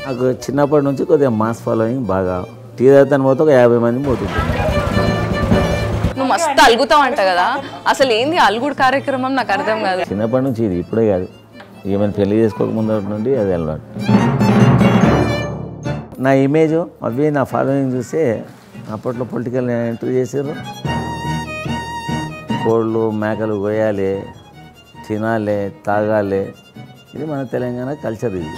నాకు చిన్నప్పటి నుంచి కొద్దిగా మాస్ ఫాలోయింగ్ బాగా టీ తాగుతాను పోతే ఒక యాభై మంది పోతుంటుంది నువ్వు మస్తు అలుగుతావు అంట కదా అసలు ఏంది అలుగుడు కార్యక్రమం నాకు అర్థం కాదు చిన్నప్పటి నుంచి ఇది ఇప్పుడే కాదు ఈమెను పెళ్లి చేసుకోక ముందటి నుండి అది అలవాటు నా ఇమేజ్ అవి నా ఫాలోయింగ్ చూస్తే అప్పట్లో పొలిటికల్ ఎంట్రీ చేసారు కోళ్ళు మేకలు కొయ్యాలి తినాలి తాగాలి ఇది మన తెలంగాణ కల్చర్ ఇది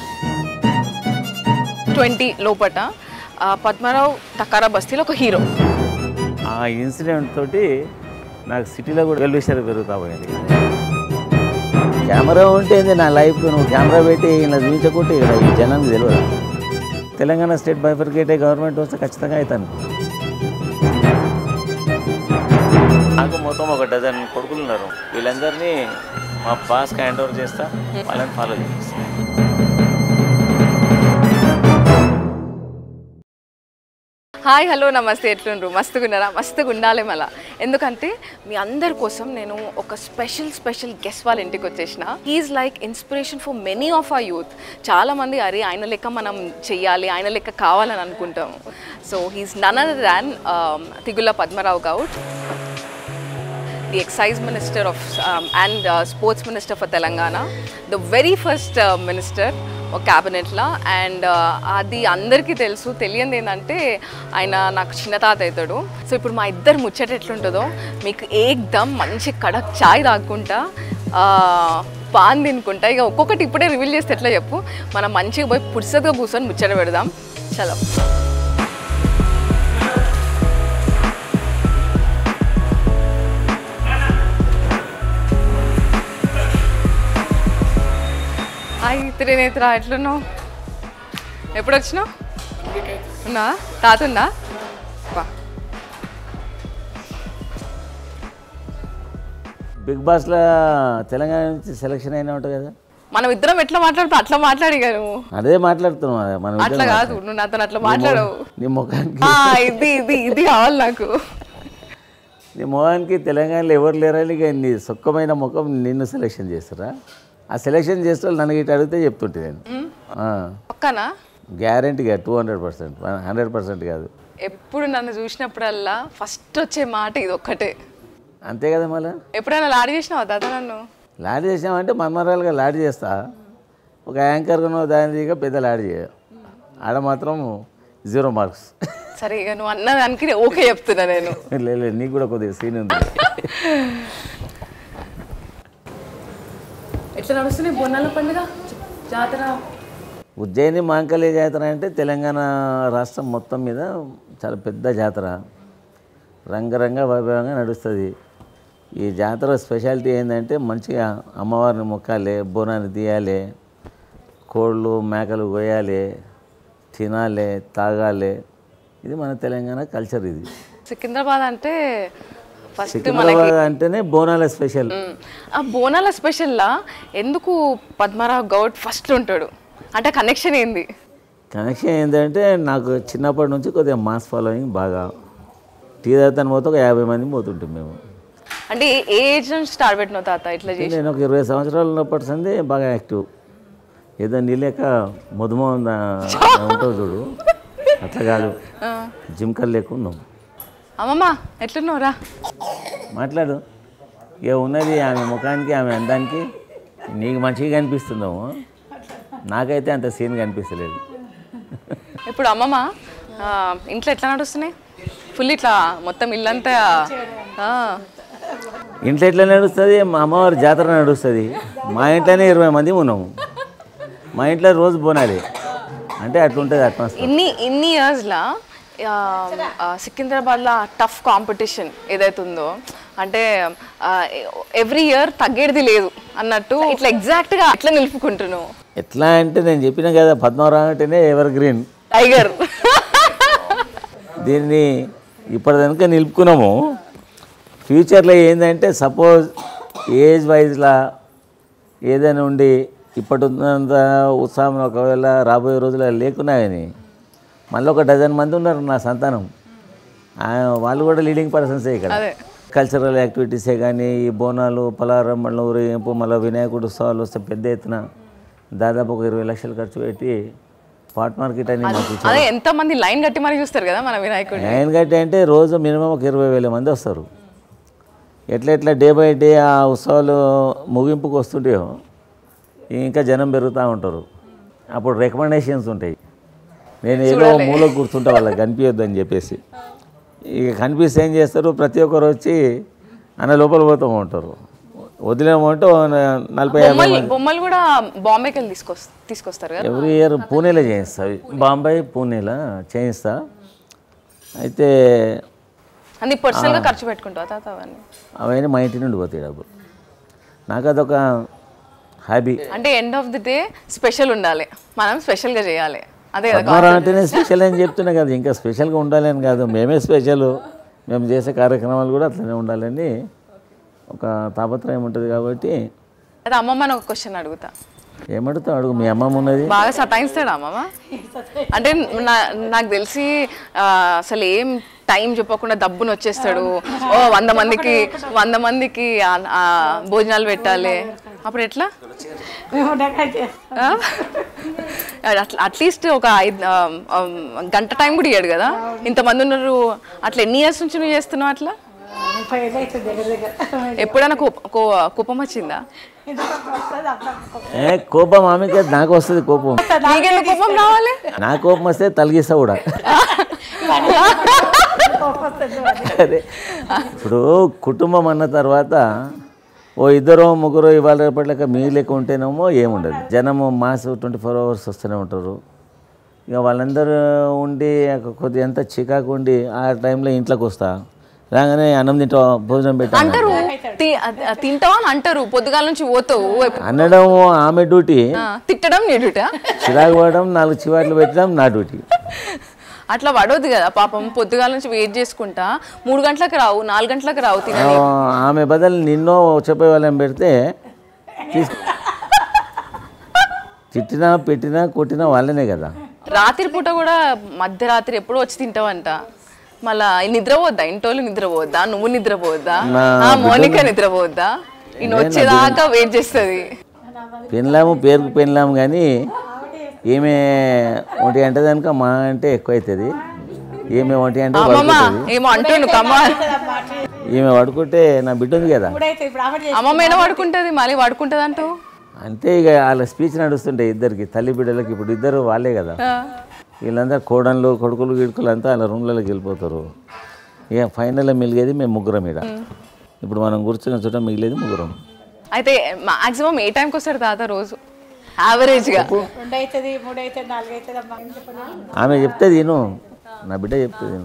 ట్వంటీ లోపట ఆ, పద్మారావు టకారా బస్తీలో ఒక హీరో ఆ ఇన్సిడెంట్ తోటి నాకు సిటీలో కూడా వెల్విషర్ పెరుగుతా పోయింది కెమెరా ఉంటే ఏంది నా లైఫ్ నువ్వు కెమెరా పెట్టి ఇలా చూపించకుంటే ఇక్కడ ఈ జనానికి తెలియదు తెలంగాణ స్టేట్ బైఫర్కేటే గవర్నమెంట్ వస్తే ఖచ్చితంగా అవుతాను నాకు మొత్తం ఒక డజన్ కొడుకులు ఉన్నారు వీళ్ళందరినీ మా బాస్కి హ్యాండ్ ఓవర్ చేస్తా వాళ్ళని ఫాలో చేస్తా హాయ్ హలో నమస్తే ఎట్లుండ్రు మస్తుగా ఉన్నారా మస్తుగా ఉండాలి మళ్ళా ఎందుకంటే మీ అందరి కోసం నేను ఒక స్పెషల్ స్పెషల్ గెస్ట్ వాళ్ళ ఇంటికి వచ్చేసిన he's like inspiration for many of a youth చాలామంది అరే ఆయన లెక్క మనం చెయ్యాలి ఆయన లెక్క కావాలని అనుకుంటాము so he's none other than Thigulla Padma Rao Goud the excise minister of um, and uh, sports minister for Telangana, the very first uh, minister ఒక క్యాబినెట్లో అండ్ అది అందరికీ తెలుసు తెలియంది ఏంటంటే ఆయన నాకు చిన్న తాత అవుతాడు సో ఇప్పుడు మా ఇద్దరు ముచ్చట ఎట్లుంటుందో మీకు ఏకదమ్ మంచి కడక్ చాయ్ తాగుకుంటా ఆ, పాన్ తినుకుంటా ఇక ఒక్కొక్కటి ఇప్పుడే రివీల్ చేస్తే ఎట్లా చెప్పు మనం మంచిగా పోయి పురుసగా కూర్చొని ముచ్చట పెడదాం చలో హాయ్ త్రినేత్ర ఎట్లున్నావు ఎప్పుడు వచ్చినావు ఉన్నా తాత ఉందా బా బిగ్ బాస్లో తెలంగాణ నుంచి సెలక్షన్ అయినా ఉంటుంది కదా మనం ఇద్దరం ఎట్లా మాట్లాడుతా అట్లా మాట్లాడిగా నువ్వు అదే మాట్లాడుతున్నాం అదే మనం అట్లా ఇద్దరం కాదు నువ్వు నాతో అట్లా మాట్లాడవు నీ ముఖానికి ఆ, ఇది ఇది ఇది కావాలి నాకు నీ మొహానికి తెలంగాణలో ఎవరు లేరని ఇక నీ సుఖమైన ముఖం నిన్ను సెలెక్షన్ చేస్తారా ఆ సెలెక్షన్ చేస్తే వాళ్ళు నన్ను ఇటు అడిగితే చెప్తుంటే నేను పక్కనా గ్యారంటీగా two hundred percent hundred percent కాదు ఎప్పుడు నన్ను చూసినప్పుడల్లా ఫస్ట్ వచ్చే మాట ఇది ఒక్కటే అంతే కదా మళ్ళీ ఎప్పుడైనా లాడి చేసినావా తాత నన్ను లాడ్ చేసామంటే మన్మరాలుగా లాడ్ చేస్తా ఒక యాంకర్గానో దాని దిగా పెద్ద లాడ్ చేయ ఆడ మాత్రం జీరో మార్క్స్ సరే ఇక నువ్వు అన్న దానికి నేను ఓకే చెప్తున్నా నేను లేదు నీకు కూడా కొద్దిగా సీన్ ఉంది ఎట్లా నడుస్తున్నాయి బొన్నాల పండుగ జాతర ఉజ్జయిని మాంకల్య జాతర అంటే తెలంగాణ రాష్ట్రం మొత్తం మీద చాలా పెద్ద జాతర రంగరంగ వైభవంగా నడుస్తుంది ఈ జాతర స్పెషాలిటీ ఏంటంటే మంచిగా అమ్మవారిని మొక్కాలి బోనాన్ని తీయాలి కోళ్ళు మేకలు కొయ్యాలి తినాలి తాగాలి ఇది మన తెలంగాణ కల్చర్ ఇది సికింద్రాబాద్ అంటే ఫస్ట్ సికింద్రాబాద్ అంటేనే బోనాల స్పెషల్ మ్మ్. ఆ బోనాల స్పెషల్లా ఎందుకు పద్మరావు గౌడ్ ఫస్ట్ ఉంటాడు అంటే కనెక్షన్ ఏంది కనెక్షన్ ఏంటంటే నాకు చిన్నప్పటి నుంచి కొద్దిగా మాస్ ఫాలోయింగ్ బాగా టీ తాగుతాను పోతే ఒక యాభై మంది పోతుంటాం మేము అంటే ఏ- ఏ ఏజ్ నుంచి స్టార్ట్ పెట్టినావు తాత ఇట్లా చేసి నేను ఒక ఇరవై సంవత్సరాలు ఉన్నప్పటి సంది బాగా యాక్టివ్ ఏదో నీ లెక్క మధుమ ఉంటావు చూడు అట్లా కాదు జిమ్కల్ లేక ఉన్నాం అమ్మమ్మ ఎట్లున్నావురా మాట్లాడు ఇక ఉన్నది ఆమె ముఖానికి ఆమె అందానికి నీకు మంచిగా కనిపిస్తుందేమో నాకైతే అంత సీన్ కనిపిస్తలేదు ఇప్పుడు అమ్మమ్మ ఆ, ఇంట్లో ఎట్లా నడుస్తున్నాయి ఫుల్ ఇట్లా మొత్తం ఇల్లంతా ఆ, ఇంట్లో ఎట్లా నడుస్తుంది మా అమ్మవారి జాతర నడుస్తుంది మా ఇంట్లోనే ఇరవై మంది ఉన్నాము మా ఇంట్లో రోజు బోనాలి అంటే అట్లుంటుంది అట్మాస్ఫియర్ ఇన్ని ఇన్ని ఇయర్స్లో సికింద్రాబాద్లో టఫ్ కాంపిటీషన్ ఏదైతే ఉందో అంటే ఎవ్రీ ఇయర్ తగ్గేది లేదు అన్నట్టు ఇట్లా ఎగ్జాక్ట్గా ఎట్లా నిలుపుకుంటున్నావు ఎట్లా అంటే నేను చెప్పిన కదా పద్మవరం అంటేనే ఎవర్ గ్రీన్ టైగర్ దీన్ని ఇప్పటిదాకా నిలుపుకున్నాము ఫ్యూచర్లో ఏంటంటే సపోజ్ ఏజ్ వైజ్లా ఏదైనా ఉండి ఇప్పటి ఉన్నంత ఉత్సాహం ఒకవేళ రాబోయే రోజుల్లో లేకున్నా కానీ మళ్ళీ ఒక డజన్ మంది ఉన్నారు నా సంతానం ఆ, వాళ్ళు కూడా లీడింగ్ పర్సన్సే ఇక్కడ అదే కల్చరల్ యాక్టివిటీసే కానీ ఈ బోనాలు పలారం మళ్ళీ ఊరేగింపు మళ్ళీ వినాయకుడు ఉత్సవాలు వస్తే పెద్ద ఎత్తున దాదాపు ఒక ఇరవై లక్షలు ఖర్చు పెట్టి స్పాట్ మార్కెట్ అని మాకు అదే ఎంత మంది లైన్ కట్టి మరి చూస్తారు కదా మన వినాయకుడిని లైన్ గట్టి అంటే రోజు మినిమం ఒక ఇరవై వేల మంది వస్తారు ఎట్లా ఎట్లా డే బై డే ఆ ఉత్సవాలు ముగింపుకు వస్తుంటాయో ఇంకా జనం పెరుగుతూ ఉంటారు అప్పుడు రికమెండేషన్స్ ఉంటాయి నేను ఏదో మూల కూర్చుంటా వాళ్ళకి కనిపించొద్దు అని చెప్పేసి ఇక కనిపిస్తే ఏం చేస్తారు ప్రతి ఒక్కరు వచ్చి అన్న లోపల పోతూ ఉంటారు వదిలేమంటే ఓ న- నలభై యాభై బొమ్మలు బొమ్మలు కూడా బాంబేకి వెళ్ళి తీసుకొస్ తీసుకొస్తారు కదా ఎవ్రీ ఇయర్ పూణేలో చేయిస్తా బాంబే పూణేలో చేయిస్తా అయితే అది పర్సనల్గా ఖర్చు పెట్టుకుంటావా తాత అవన్నీ అవన్నీ మా ఇంటి నుండి పోతాయి డబ్బులు నాకు అదొక హాబీ అంటే end of the day special ఉండాలి మనం స్పెషల్గా చేయాలి అదే కదా పద్మారావు అంటేనే స్పెషల్ అని చెప్తున్నా కదా ఇంకా స్పెషల్గా ఉండాలని కాదు మేమే స్పెషల్ మేము చేసే కార్యక్రమాలు కూడా అట్లనే ఉండాలని ఒక తాపత్రయం ఉంటుంది కాబట్టి అయితే అమ్మమ్మని ఒక క్వశ్చన్ అడుగుతా ఏమడుగుతావు అడుగు మీ అమ్మమ్మ ఉన్నది బాగా సతాయిస్తాడా అమ్మమ్మ అంటే నా నాకు తెలిసి ఆ, అసలు ఏం టైం చెప్పకుండా దబ్బుని వచ్చేస్తాడు ఓ వంద మందికి వంద మందికి ఆ- ఆ భోజనాలు పెట్టాలి అప్పుడు ఎట్లా మేము డెకరేట్ చేస్తాం ఆ? అట్లా అట్లీస్ట్ ఒక ఐదు ఆ, ఆ, గంట టైం కూడా ఇయ్యాడు కదా ఇంతమంది ఉన్నారు అట్లా ఎన్ని ఇయర్స్ నుంచి నువ్వు చేస్తున్నావు అట్లా ముప్పై ఏళ్ళు అవుతుంది దగ్గర దగ్గర ఎప్పుడైనా కోప- కో- కోపం వచ్చిందా ఎందుకంటే వస్తుంది అప్పుడు ఏ కోపం ఆమెకే నాకు వస్తుంది కోపం నీకెందుకు కోపం రావాలి నా కోపం వస్తే తలిగిస్తా కూడా వస్తుంది అదే ఇప్పుడు కుటుంబం అన్న తర్వాత ఓ ఇద్దరు ముగ్గురు ఇవాళ రేపట్లక మీ లెక్క ఉంటేనేమో ఏముండదు జనము మాస్ ట్వంటీ ఫోర్ అవర్స్ వస్తూనే ఉంటారు ఇక వాళ్ళందరూ ఉండి కొద్దిగా ఎంత చికాకు ఉండి ఆ టైంలో ఇంట్లోకి వస్తా రాగానే అన్నం తింటా భోజనం పెట్టా అంటారు తి- అది- అది తింటావా అని అంటారు పొద్దుగాల నుంచి పోతావు అనడం ఆమె డ్యూటీ ఆ, తిట్టడం నీ డ్యూటా చిరాకు పడడం నాలుగు చివాట్లు పెట్టడం నా డ్యూటీ అట్లా పడవద్దు కదా పాపం పొద్దుగాల నుంచి వెయిట్ చేసుకుంటా మూడు గంటలకు రావు నాలుగు గంటలకు రావు తిన ఆ, ఆమె బదులు నిన్నో చెప్పే వాళ్ళని పెడితే తీసు తిట్టినా పెట్టినా కొట్టినా వాళ్ళనే కదా రాత్రి పూట కూడా మధ్యరాత్రి ఎప్పుడో వచ్చి తింటావంట మళ్ళా నిద్రపోద్దా ఇంటోళ్ళు నిద్రపోద్దా నువ్వు నిద్రపోద్దా నా ఆ మోనిక నిద్రపోద్దా ఈయన వచ్చేదాకా వెయిట్ చేస్తుంది పెళ్ళాము పేరుకు పెళ్ళాము కానీ ఈమె ఒంటి గంట దానిక మా అంటే ఎక్కువ అవుతుంది ఈమె ఒంటి గంట అమ్మమ్మ పడుకుంటుంది ఏమో అంటుండు కమ్మ ఈమె పడుకుంటే నా బిడ్డ ఉంది కదా ఇప్పుడైతే ఇప్పుడు ఆమె చేసి అమ్మమ్మ ఏదో పడుకుంటుంది మళ్ళీ పడుకుంటుంది అంటూ అంతే ఇక వాళ్ళ స్పీచ్ నడుస్తుంటాయి ఇద్దరికి తల్లి బిడ్డలకి ఇప్పుడు ఇద్దరు వాళ్ళే కదా వీళ్ళందరూ కోడన్లు కొడుకులు గిడుకులు అంతా వాళ్ళ రూమ్లలోకి వెళ్ళిపోతారు ఇక ఫైనల్లో మిగిలేది మేము ముగ్గురం ఇక్కడ ఇప్పుడు మనం కూర్చున్న చోట మిగిలేది ముగ్గురం అయితే మాక్సిమం ఏ టైంకి వస్తాడు తాత రోజు యావరేజ్గా రెండు అవుతుంది మూడు అవుతుంది నాలుగు అవుతుంది అమ్మా ఏం చెప్పను ఆమె చెప్తే నేను నా బిడ్డ చెప్తే నేను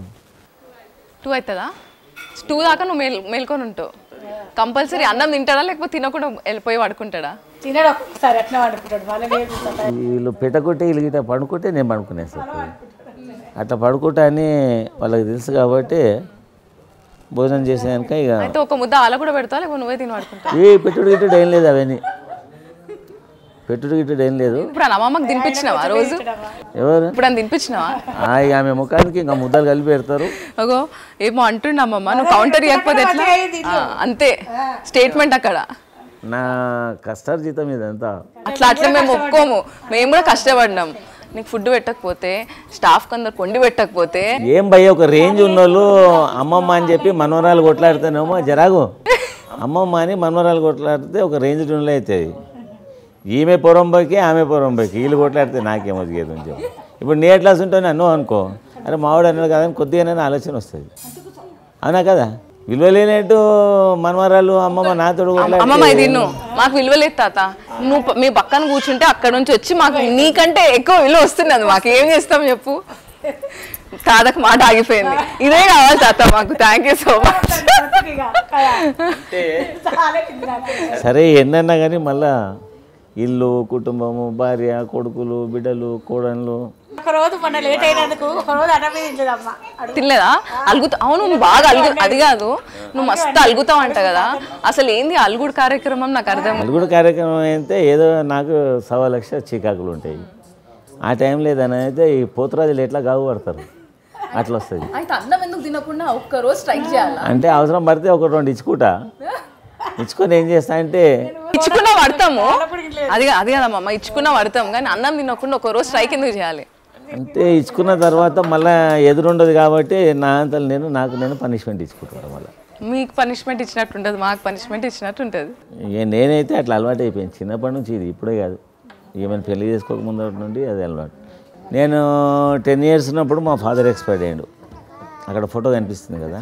టూ అవుతుందా టూ దాకా నువ్వు మేల్ మేల్కొని ఉంటావు కంపల్సరీ అన్నం తింటాడా లేకపోతే తినకుండా వెళ్ళిపోయి పడుకుంటాడా తినడు ఒక్కొక్కసారి అట్లా వండుకుంటాడు మళ్ళీ లేదు సతాయి. వీళ్ళు పెట్టకుంటే వీళ్ళు గిట్ట పడుకుంటే నేను పడుకునేస్తాను అట్లా పడుకుంటా అని వాళ్ళకి తెలుసు కాబట్టి భోజనం చేసేదానిక ఇక అయితే ఒక ముద్ద అలా కూడా పెడతావా లేకపోతే నువ్వే తిని పడుకుంటా ఏ పెట్టుడు గిట్టుడు ఏం లేదు అవన్నీ పెట్టుడు గిట్టుడు ఏం లేదు ఇప్పుడు ఆ అమ్మమ్మకి తినిపించినావా ఆ రోజు ఎవరు ఇప్పుడు అని తినిపించినావా ఆ, ఇక ఆమె ముఖానికి ఇంకా ముద్దలు కలిపి పెడతారు అగో ఏమో అంటుండ అమ్మమ్మ నువ్వు కౌంటర్ ఇవ్వకపోతే ఎట్లా ఆ, అంతే స్టేట్మెంట్ అక్కడ నా కష్టార్జితం ఇదంతా అట్లా అట్లా మేము ఒప్పుకోము మేము కూడా కష్టపడినాం నీకు ఫుడ్ పెట్టకపోతే స్టాఫ్ కొందరు కొండి పెట్టకపోతే ఏం భయ్య ఒక రేంజ్ ఉన్నోళ్ళు అమ్మమ్మ అని చెప్పి మనవరాలు కొట్లాడితేనేమో జరాగు అమ్మమ్మ అని మనవరాలు కొట్లాడితే ఒక రేంజ్ ఉన్నోళ్ళు అవుతుంది ఈమె పొరంబోకి ఆమె పొరంబోకి వీళ్ళు కొట్లాడితే నాకేమో గేదు అని చెప్పి ఇప్పుడు నీ క్లాస్ ఉంటాను అన్నో అనుకో అరే మావాడు అన్నాడు కదా అని కొద్దిగానే ఆలోచన వస్తుంది అవునా కదా విలువ లేనట్టు మనవరాలు అమ్మమ్మ నాతోడు కొట్లాడితే అమ్మమ్మ ఇది నిన్ను మాకు విలువ లేదు తాత నువ్వు ప- మీ పక్కన కూర్చుంటే అక్కడ నుంచి వచ్చి మాకు నీకంటే ఎక్కువ విలువ వస్తున్నది మాకు ఏం చేస్తాం చెప్పు తాతకు మాట ఆగిపోయింది ఇదే కావాలి తాత మాకు థ్యాంక్ యూ సో మచ్ ఇక కదా. చాలా కింద నాకు. సరే ఎన్నన్నా కానీ మళ్ళా ఇల్లు కుటుంబము భార్య కొడుకులు బిడ్డలు కోడన్లు ఒక రోజు మొన్న లేట్ అయినందుకు ఒక రోజు అన్నం మీద తింటదమ్మా అడుగు తినలేదా అలుగుతా అవును నువ్వు బాగా అలుగు అది కాదు నువ్వు మస్తు అలుగుతావు అంట కదా అసలు ఏంది అలుగుడు కార్యక్రమం నాకు అర్థం నలుగురు కార్యక్రమం అయితే ఏదో నాకు సవా లక్ష చికాకులు ఉంటాయి ఆ టైంలో ఏదైనా అయితే ఈ పోతురాజులు ఎట్లా గాగు పడతారు అట్లా వస్తుంది అయితే అన్నం ఎందుకు తినకుండా ఒక్క రోజు స్ట్రైక్ చేయాలి అంటే అవసరం పడితే ఒక రెండు ఇచ్చుకుంటా ఇచ్చుకొని ఏం చేస్తా అంటే ఇచ్చుకున్నా పడతాము అది కా- అది కదమ్మా ఇచ్చుకున్నా పడతాం కానీ అన్నం తినకుండా ఒక రోజు స్ట్రైక్ ఎందుకు చేయాలి అంటే ఇచ్చుకున్న తర్వాత మళ్ళీ ఎదురుండదు కాబట్టి నా అంతలు నేను నాకు నేను పనిష్మెంట్ ఇచ్చుకుంటాను మళ్ళీ మీకు పనిష్మెంట్ ఇచ్చినట్టు ఉంటుంది మాకు పనిష్మెంట్ ఇచ్చినట్టు ఉంటుంది ఇక నేనైతే అట్లా అలవాటు అయిపోయింది చిన్నప్పటి నుంచి ఇది ఇప్పుడే కాదు ఈమెను పెళ్లి చేసుకోక ముందు నుండి అది అలవాటు నేను టెన్ ఇయర్స్ ఉన్నప్పుడు మా ఫాదర్ ఎక్స్పైర్డ్ అయ్యాడు అక్కడ ఫోటో కనిపిస్తుంది కదా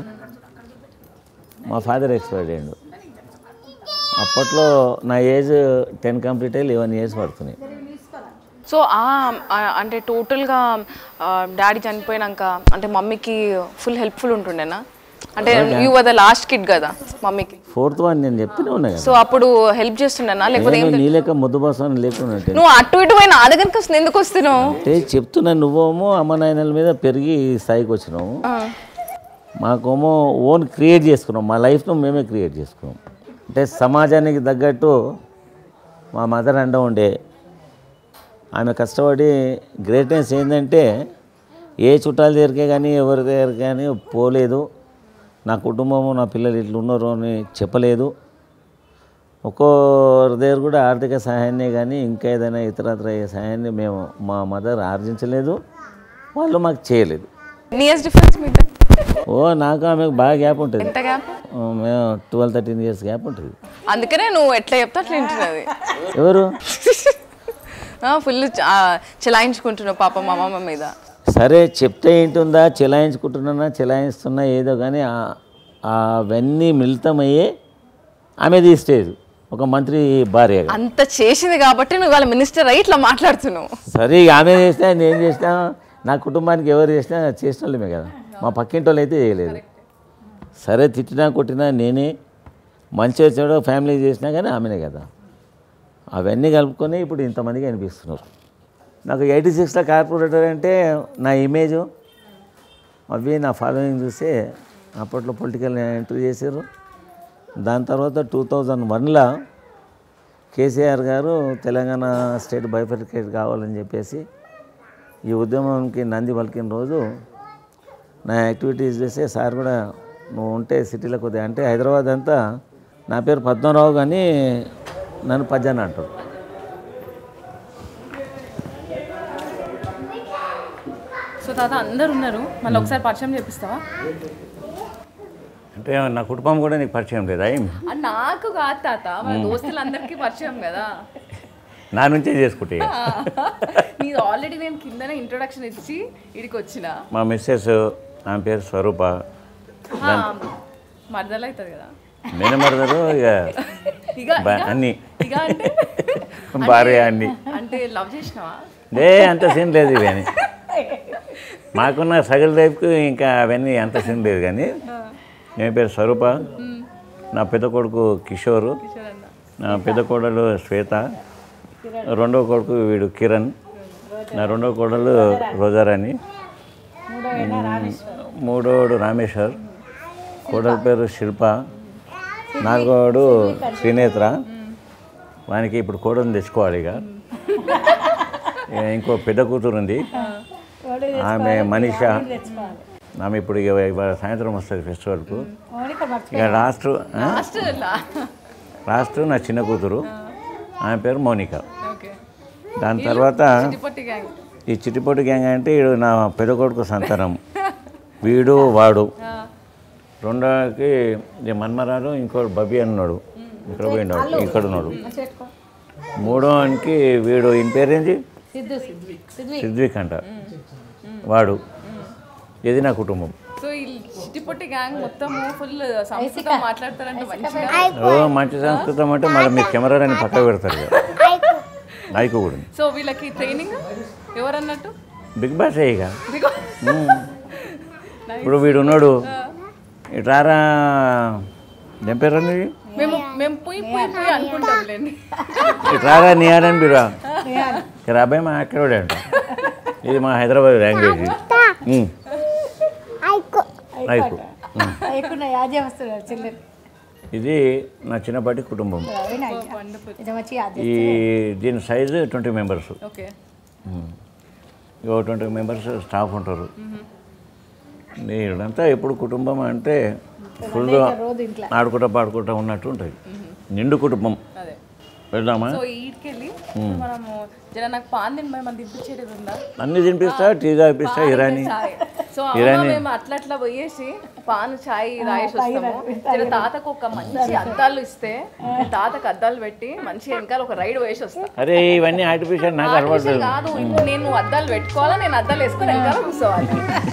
మా ఫాదర్ ఎక్స్పైర్డ్ అయ్యాడు అప్పట్లో నా ఏజ్ టెన్ కంప్లీట్ అయ్యి లెవెన్ ఇయర్స్ పడుతున్నాయి సో ఆ ఆ, అంటే టోటల్గా డాడీ చనిపోయినాక అంటే మమ్మీకి ఫుల్ హెల్ప్ఫుల్ ఉంటుండేనా అంటే you were the last kid కదా మమ్మీకి ఫోర్త్ వన్ నేను చెప్తూనే ఉన్నా కదా సో అప్పుడు హెల్ప్ చేస్తుండేనా లేకపోతే నేను నీ లెక్క ముద్దు బాసం లేకుండా నువ్వు అటు ఇటు పోయి నా దగ్గరికి వస్తుంది ఎందుకు వస్తున్నావు అంటే చెప్తున్నా నువ్వేమో అమ్మ నాయనల మీద పెరిగి ఈ స్థాయికి వచ్చినావు మాకేమో ఓన్ క్రియేట్ చేసుకున్నాం మా లైఫ్ను మేమే క్రియేట్ చేసుకున్నాం అంటే సమాజానికి తగ్గట్టు మా మదర్ అండ ఉండే ఆమె కష్టపడి గ్రేట్నెస్ ఏంటంటే ఏ చుట్టాల దగ్గరికే కానీ ఎవరి దగ్గర కానీ పోలేదు నా కుటుంబము నా పిల్లలు ఇట్లా ఉన్నారు అని చెప్పలేదు ఒక్కోరి దగ్గర కూడా ఆర్థిక సహాయాన్ని కానీ ఇంకా ఏదైనా ఇతరత్ర ఏ సహాయాన్ని మేము మా మదర్ ఆర్జించలేదు వాళ్ళు మాకు చేయలేదు ఎన్ని ఇయర్స్ డిఫరెన్స్ మీ ఇద్దరు? ఓ నాకు ఆమెకు బాగా గ్యాప్ ఉంటుంది ఎంత గ్యాప్ ఆ, మేము ట్వెల్వ్ థర్టీన్ ఇయర్స్ గ్యాప్ ఉంటుంది అందుకనే నువ్వు ఎట్లా చెప్తా అట్లా వింటున్నది ఎవరు ఫుల్ చెలాయించుకుంటున్నావు పాప మా అమ్మమ్మ మీద సరే చెప్తే ఏంటుందా చెలాయించుకుంటున్నా చెలాయిస్తున్నా ఏదో కానీ ఆ- అవన్నీ మిళితమయ్యే ఆమెది స్టేజ్ ఒక మంత్రి భార్యగా అంత చేసింది కాబట్టి నువ్వు వాళ్ళ మినిస్టర్ అయ్యి ఇట్లా మాట్లాడుతున్నావు సరే ఇక ఆమె చేసినా నేను చేసినా నా కుటుంబానికి ఎవరు చేసినా చేసిన వాళ్ళమే కదా మా పక్కింటి వాళ్ళు అయితే చేయలేదు సరే తిట్టినా కొట్టినా నేనే మంచి వచ్చాడో ఫ్యామిలీ చేసినా కానీ ఆమెనే కదా అవన్నీ కలుపుకొని ఇప్పుడు ఇంతమందికి అనిపిస్తున్నారు నాకు ఎయిటీ సిక్స్లో కార్పొరేటర్ అంటే నా ఇమేజు అవి నా ఫాలోయింగ్ చూస్తే అప్పట్లో పొలిటికల్ ఎంట్రీ చేశారు దాని తర్వాత టూ థౌజండ్ వన్లో కేసీఆర్ గారు తెలంగాణ స్టేట్ బైఫర్కేట్ కావాలని చెప్పేసి ఈ ఉద్యమంకి నంది పలికిన రోజు నా యాక్టివిటీస్ చేస్తే సార్ కూడా నువ్వు ఉంటే సిటీలో కొద్దిగా అంటే హైదరాబాద్ అంతా నా పేరు పద్మరావు కానీ నన్ను పద్యాన్ని అంటారు సో తాత అందరు ఉన్నారు మళ్ళీ ఒకసారి పరిచయం చేపిస్తావా అంటే నా కుటుంబం కూడా నీకు పరిచయం లేదా ఏం నాకు కాదు తాత మన దోస్తులందరికీ పరిచయం కదా నా నుంచే చేసుకుంటే నీది ఆల్రెడీ నేను కిందనే ఇంట్రొడక్షన్ ఇచ్చి ఇడికి వచ్చిన మా మిస్సెస్ ఆమె పేరు స్వరూప మరదలు అవుతుంది కదా మేనమరదరు ఇక ఇక బా- అన్నీ ఇక అంటే భార్య అన్నీ అంటే లవ్ చేసినావా లే అంత సీన్ లేదు ఇవన్నీ మాకున్న సగల టైప్కి ఇంకా అవన్నీ అంత సీన్ లేదు కానీ నేను పేరు స్వరూప నా పెద్ద కొడుకు కిషోరు నా పెద్ద కోడలు శ్వేత రెండవ కొడుకు వీడు కిరణ్ నా రెండవ కోడలు రోజారాణి మూడోడు రామేశ్వర్ కోడల పేరు శిల్ప నాలుగోడు శ్రీనేత్ర వానికి ఇప్పుడు కోడలు తెచ్చుకోవాలి ఇక ఇక ఇంకో పెద్ద కూతురు ఉంది ఆమె మనీష ఆమె ఇప్పుడు ఇక ఇవాళ సాయంత్రం వస్తుంది ఫెస్టివల్కు ఇక లాస్ట్ ఆ? లాస్ట్ నా చిన్న కూతురు ఆమె పేరు మౌనిక ఓకే దాని తర్వాత చిట్టిపట్టి గ్యాంగ్ ఈ చిట్టిపోటి గ్యాంగ్ అంటే వీడు నా పెద్ద కొడుకు సంతానం వీడు వాడు రెండోకి ఈ మన్మరాలు ఇంకోటి బబి అన్నాడు ఇక్కడ పోయినాడు ఇక్కడ ఉన్నాడు మూడోనికి వీడు ఈయన పేరేంటి సిద్ధు సిద్ధు సిద్ధు సిద్విక్ అంట వాడు ఇది నా కుటుంబం సో ఈ చిట్టిపొట్టి గ్యాంగ్ మొత్తం ఫుల్ సంస్కృతం మాట్లాడతారంట మంచిగా ఓ మంచి సంస్కృతం అంటే మరి మీరు కెమెరాని పక్క పెడతారు కదా నాయకు కూడా సో వీళ్ళకి ట్రైనింగ్ ఎవరన్నట్టు బిగ్ బాస్ ఇక ఇదిగో. ఇప్పుడు వీడు ఉన్నాడు ఇటు రారా ఏం పేరు అన్నది మేము మేము పోయి పోయి పోయి అనుకుంటాంలేండి ఇటు రారా నియారని బిరా ఇక్కడ అబ్బాయి మా అక్కడే అంట ఇది మా హైదరాబాద్ లాంగ్వేజ్ ఉమ్. నాయకు ఉమ్. లేకుండా యాజే వస్తున్నాడు చిల్లర ఇది నా చిన్నపాటి కుటుంబం వండర్ఫుల్ ఇది మంచి యాజే ఈ దీని సైజు ట్వంటీ మెంబర్స్ ఓకే ఇక ట్వంటీ మెంబర్స్ స్టాఫ్ ఉంటారు నేనంతా ఎప్పుడు కుటుంబం అంటే ఫుల్ రోజు ఇంట్లో ఆడుకుంటా పాడుకుంటా ఉన్నట్టు ఉంటుంది నిండు కుటుంబం అదే పెడదామా సో ఈడికెళ్ళి మనము జర నాకు పాన్ తినమని మనం తినిపించేది ఉందా అన్ని తినిపిస్తా టీ తాగిపిస్తా ఇరానీ చాయ్ సో అమ్మ మేము అట్లా అట్లా పోయేసి పాన్ చాయ్ తాగేసి వస్తాము జర తాతకు ఒక మంచి అద్దాలు ఇస్తే నేను తాతకు అద్దాలు పెట్టి మంచి వెనకాల ఒక రైడ్ వేసి వస్తా అరే ఇవన్నీ ఆర్టిఫిషియల్ నాకు అలవాటు ఆర్టిఫిషియల్ కాదు ఇప్పుడు నేను అద్దాలు పెట్టుకోవాలా నేను అద్దాలు వేసుకొని వెనకాల కూర్చోవాలి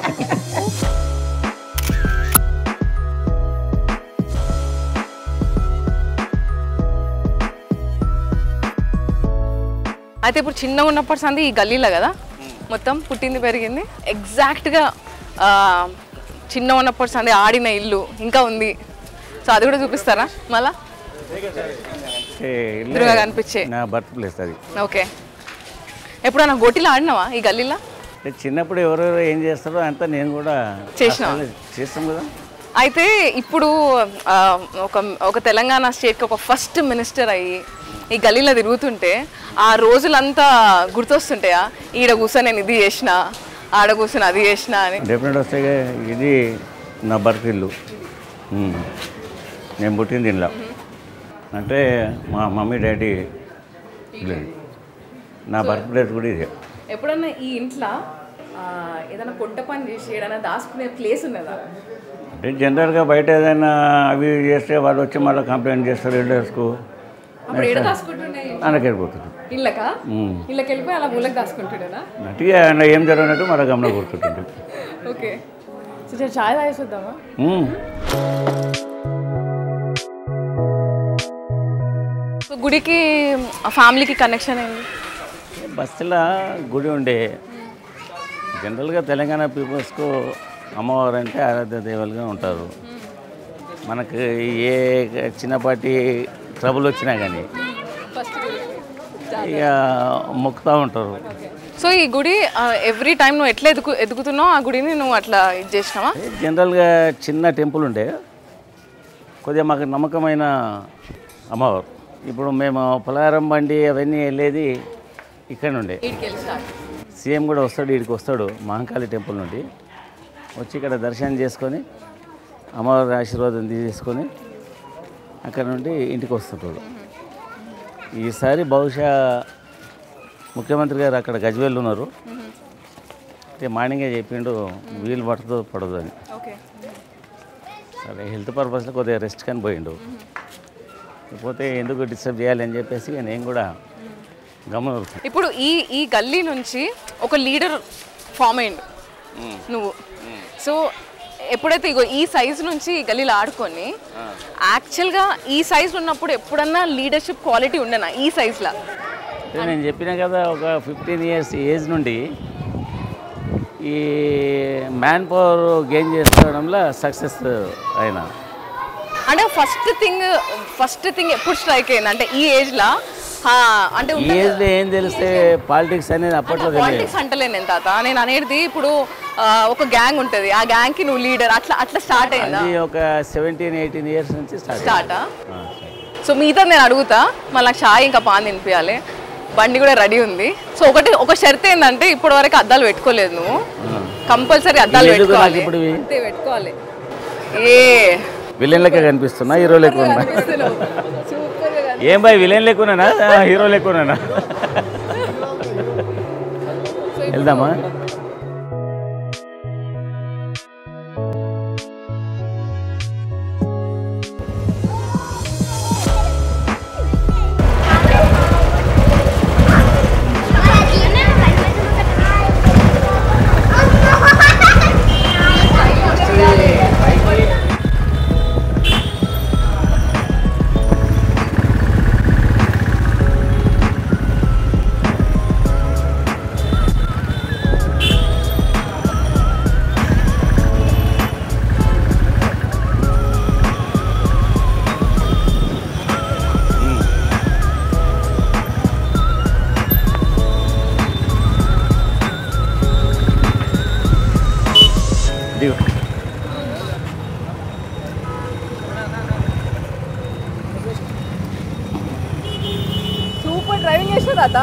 అయితే ఇప్పుడు చిన్నగా ఉన్నప్పటి సంది ఈ గల్లీలో కదా మొత్తం పుట్టింది పెరిగింది ఎగ్జాక్ట్గా చిన్న ఉన్నప్పటి సంది ఆడిన ఇల్లు ఇంకా ఉంది సో అది కూడా చూపిస్తారా మళ్ళా ఏ, ఇల్లే ఎదురుగా కనిపించే నా బర్త్ ప్లేస్ అది ఓకే ఎప్పుడన్నా గోటీలో ఆడినావా ఈ గల్లీలో అంటే చిన్నప్పుడు ఎవరెవరు ఏం చేస్తారో అంతా నేను కూడా చేసినావా? అసలు చేస్తాం కదా అయితే ఇప్పుడు ఆ, ఒక ఒక తెలంగాణ స్టేట్కి ఒక ఫస్ట్ మినిస్టర్ అయ్యి ఈ గల్లీలో తిరుగుతుంటే ఆ రోజులంతా గుర్తొస్తుంటాయా ఈడ కూర్చొని నేను ఇది చేసిన ఆడ కూర్చొని అది చేసిన అని డెఫినెట్ వస్తే ఇది నా బర్త్ ఇల్లు ఉమ్. నేను పుట్టింది ఇంట్లో అంటే మా మమ్మీ డాడీ ఇల్లు ఇది. నా బర్త్ ప్లేస్ కూడా ఇదే ఎప్పుడన్నా ఈ ఇంట్లో ఆ, ఏదైనా పొట్ట పని చేసి ఏదైనా దాచుకునే ప్లేస్ ఉన్నదా అంటే జనరల్గా బయట ఏదైనా అవి ఇవి చేస్తే వాళ్ళు వచ్చి మళ్ళీ కంప్లైంట్ చేస్తారు ఎల్డర్స్కు అప్పుడు ఏడ దాచుకుంటుండే అనకెళ్ళిపోతుంది ఇళ్ళకా ఇళ్ళకి వెళ్ళిపోయి అలా మూలకు దాచుకుంటుండేనా నటిగా ఏం జరిగినట్టు మళ్ళీ గమనం కూర్చుంటుంది ఓకే సో జర చాయ్ తాగేసి వద్దామా ఉమ్. సో గుడికి ఫ్యామిలీకి కనెక్షన్ ఏంటి బస్సులో గుడి ఉండే జనరల్గా తెలంగాణ పీపుల్స్కు అమ్మవారు అంటే ఆరాధ్య దేవతలుగా ఉంటారు మనకు ఏ చిన్నపాటి ట్రబుల్ వచ్చినా కానీ ఇక మొక్కుతూ ఉంటారు సో ఈ గుడి ఎవ్రీ టైం నువ్వు ఎట్లా ఎదుగు ఎదుగుతున్నావు ఆ గుడిని నువ్వు అట్లా ఇది చేసినావా జనరల్గా చిన్న టెంపుల్ ఉండే కొద్దిగా మాకు నమ్మకమైన అమ్మవారు ఇప్పుడు మేము పలారం బండి అవన్నీ వెళ్ళేది ఇక్కడ నుండే సీఎం కూడా వస్తాడు వీడికి వస్తాడు మహంకాళి టెంపుల్ నుండి వచ్చి ఇక్కడ దర్శనం చేసుకొని అమ్మవారి ఆశీర్వాదం తీసుకొని అక్కడ నుండి ఇంటికి వస్తుంటాడు ఈసారి బహుశా ముఖ్యమంత్రి గారు అక్కడ గజ్వేల్ ఉన్నారు అయితే మార్నింగే చెప్పిండు వీలు పడుతుందో పడదు అని ఓకే సరే హెల్త్ పర్పస్లో కొద్దిగా రెస్ట్ కానీ పోయిండు లేకపోతే ఎందుకు డిస్టర్బ్ చేయాలి అని చెప్పేసి ఇక నేను కూడా గమనం ఇప్పుడు ఈ ఈ గల్లీ నుంచి ఒక లీడర్ ఫామ్ అయ్యిండు నువ్వు సో ఎప్పుడైతే ఇగో ఈ సైజ్ నుంచి ఈ గల్లీలో ఆడుకొని యాక్చువల్గా ఈ సైజ్ ఉన్నప్పుడు ఎప్పుడన్నా లీడర్షిప్ క్వాలిటీ ఉండనా ఈ సైజ్లో అంటే నేను చెప్పిన కదా ఒక ఫిఫ్టీన్ ఇయర్స్ ఏజ్ నుండి ఈ మ్యాన్ పవర్ గెయిన్ చేసుకోవడంలో సక్సెస్ అయినా అంటే ఫస్ట్ థింగ్ ఫస్ట్ థింగ్ ఎప్పుడు స్ట్రైక్ అయింది అంటే ఈ ఏజ్లో అంటే ఈ ఏజ్లో ఏం తెలిస్తే పాలిటిక్స్ అనేది అప్పట్లో తెలియదు పాలిటిక్స్ అంటలేను నేను తాత నేను అనేది ఇప్పుడు ఆ, ఒక గ్యాంగ్ ఉంటుంది ఆ గ్యాంగ్ కి నువ్వు లీడర్ అట్లా అట్లా స్టార్ట్ అయిందా అది ఒక సెవెంటీన్ ఎయిటీన్ ఇయర్స్ నుంచి స్టార్ట్ స్టార్టా సో మిగతా నేను అడుగుతా మళ్ళీ నాకు షాయి ఇంకా పాన్ తినిపించాలి బండి కూడా రెడీ ఉంది సో ఒకటి ఒక షరత్ ఏంటంటే ఇప్పటి వరకు అద్దాలు పెట్టుకోలేదు నువ్వు కంపల్సరీ అద్దాలు ఎందుకు నాకు పెట్టుకోవాలి ఇప్పుడు ఇవి? అంతే పెట్టుకోవాలి ఏ విలన్ లెక్క కనిపిస్తున్నా హీరో లెక్క ఉన్నా సూపర్ గా ఏం బాయ్ విలన్ లెక్కున్నానా హీరో లెక్కున్నానా వెళ్దామా దిగు సూపర్ డ్రైవింగ్ చేసిన తాత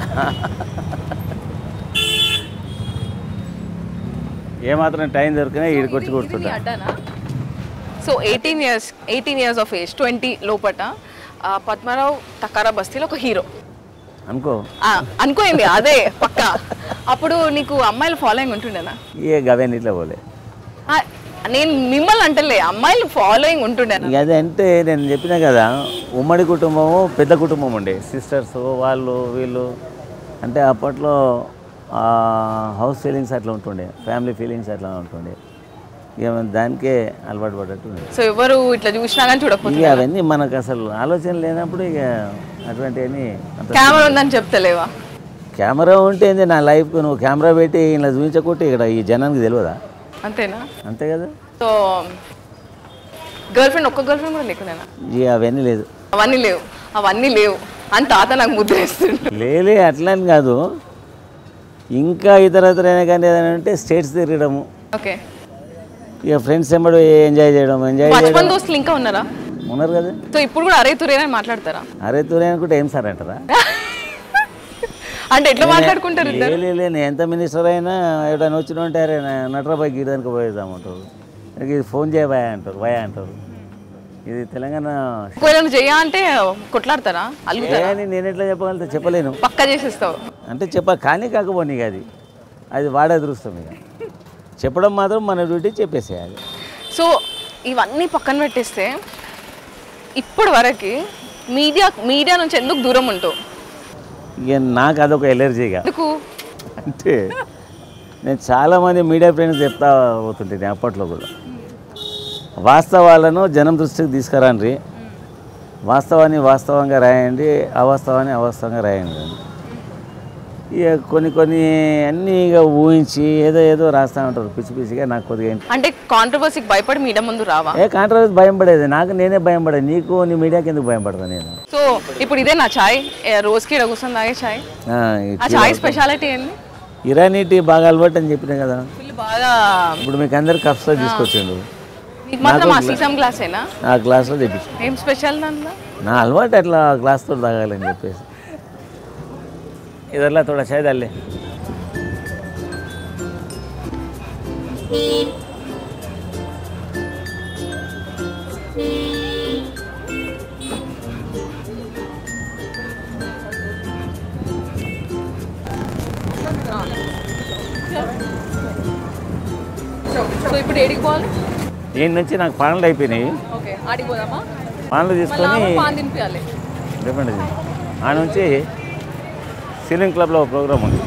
ఏమాత్రం టైం దొరికినా ఈడికి వచ్చి కూర్చుంటా అడ్డానా so eighteen years eighteen years of age twenty లోపట ఆ, పద్మారావు తకారా బస్తీలో ఒక హీరో అనుకో అనుకోయింది అదే పక్క అప్పుడు నీకు అమ్మాయిల ఫాలోయింగ్ ఉంటుండేనా ఏ గవేన్ ఇట్లా పోలే ఆ, నేను మిమ్మల్ని అంటలే అమ్మాయిలు ఫాలోయింగ్ ఉంటుండేనా ఇక అది అంటే నేను చెప్పినా కదా ఉమ్మడి కుటుంబము పెద్ద కుటుంబం ఉండే సిస్టర్స్ వాళ్ళు వీళ్ళు అంటే అప్పట్లో ఆ హౌస్ ఫీలింగ్స్ అట్లా ఉంటుండే ఫ్యామిలీ ఫీలింగ్స్ అట్లా ఉంటుండే ఇక దానికే అలవాటు పడ్డట్టు ఉంది సో ఎవరు ఇట్లా చూసినా కానీ చూడకపోతే ఇక అవన్నీ మనకు అసలు ఆలోచన లేనప్పుడు ఇక అటువంటివన్నీ అంత కెమెరా ఉందని చెప్తలేవా కెమెరా ఉంటే ఏంది నా లైఫ్ నువ్వు కెమెరా పెట్టి ఇలా చూపించకుంటే ఇక్కడ ఈ జనానికి తెలియదా అంతేనా అంతే కదా సో గర్ల్ ఫ్రెండ్ ఒక్క గర్ల్ ఫ్రెండ్ కూడా లేకునేనా ఇక అవన్నీ లేదు అవన్నీ లేవు అవన్నీ లేవు అని తాత నాకు ముద్ర వేస్తుండు లేలే అట్లా అని కాదు ఇంకా ఇతర ఇతరైనా కానీ ఏదైనా ఉంటే స్టేట్స్ తిరగడము ఓకే ఇక ఫ్రెండ్స్ ఎంబడి ఎంజాయ్ చేయడం ఎంజాయ్ బచ్పన్ చేయడం దోస్తులు ఇంకా ఉన్నారా ఉన్నారు కదా సో ఇప్పుడు కూడా అరే తురేనని మాట్లాడతారా అరే తూరే అనుకుంటే ఏం సార్ అంటారా అంటే ఎట్లా మాట్లాడుకుంటారు ఇద్దరు లే, లే, నేను ఎంత మినిస్టర్ అయినా ఎవడైనా వచ్చిన ఉంటే అరే నా- నటరాబాయ్ గీయడానికి పోయేద్దామంటారు ఇక ఇది ఫోన్ చేయబాయ్ అంటారు భయ అంటారు ఇది తెలంగాణ ఒకవేళ నువ్వు చెయ్యా అంటే కొట్లాడతారా అలుగుతారా అని నేను ఎట్లా చెప్పగలుగుతా చెప్పలేను పక్క చేసేస్తావు అంటే చెప్ప కానీ కాకపోనీ ఇక అది అది వాడే అదృష్టం ఇక చెప్పడం మాత్రం మన డ్యూటీ చెప్పేసేయాలి సో ఇవన్నీ పక్కన పెట్టేస్తే ఇప్పటి వరకు మీడియా మీడియా నుంచి ఎందుకు దూరం ఉంటావు ఇక నాకు అదొక ఎలర్జీగా ఎందుకు అంటే నేను చాలామంది మీడియా ఫ్రెండ్స్ చెప్తా పోతుంటే అప్పట్లో కూడా వాస్తవాలను జనం దృష్టికి తీసుకురండి వాస్తవాన్ని వాస్తవంగా రాయండి అవాస్తవాన్ని అవాస్తవంగా రాయండి అని. ఇక కొన్ని కొన్ని అన్నీ ఇక ఊహించి ఏదో ఏదో రాస్తూ ఉంటారు పిచ్చి పిచ్చిగా నాకు కొద్దిగా ఏంటి అంటే కాంట్రవర్సీకి భయపడి మీడియా ముందు రావా ఏ కాంట్రవర్సీ భయం పడేది నాకు నేనే భయం పడేది నీకు నీ మీడియాకి ఎందుకు భయం పడతా నేను సో ఇప్పుడు ఇదే నా చాయ్ ఏ, రోజుకి ఇక్కడ కూర్చొని తాగే చాయ్ ఆ, ఆ చాయ్ స్పెషాలిటీ ఏంది ఇరానీ టీ బాగా అలవాటు అని చెప్పినా కదా ఫుల్ బాగా ఇప్పుడు మీకు అందరు కప్స్లో తీసుకొచ్చిండు నీకు మాత్రం ఆ సీసం గ్లాసేనా ఆ గ్లాస్లో తెప్పించు ఏం స్పెషల్ దాంట్లో నా అలవాటు అట్లా గ్లాస్తో తాగాలని చెప్పేసి ఇదల్లా తోడ చాయ్ దాల్లే సో ఇప్పుడు ఏడికి పోవాలి దీని నుంచి నాకు పనులు అయిపోయినాయి ఓకే ఆడికి పోదామా పనులు తీసుకొని పాన్ తినిపించాలి చెప్పండి ఆ నుంచి సీలింగ్ క్లబ్లో ఒక ప్రోగ్రామ్ ఉంది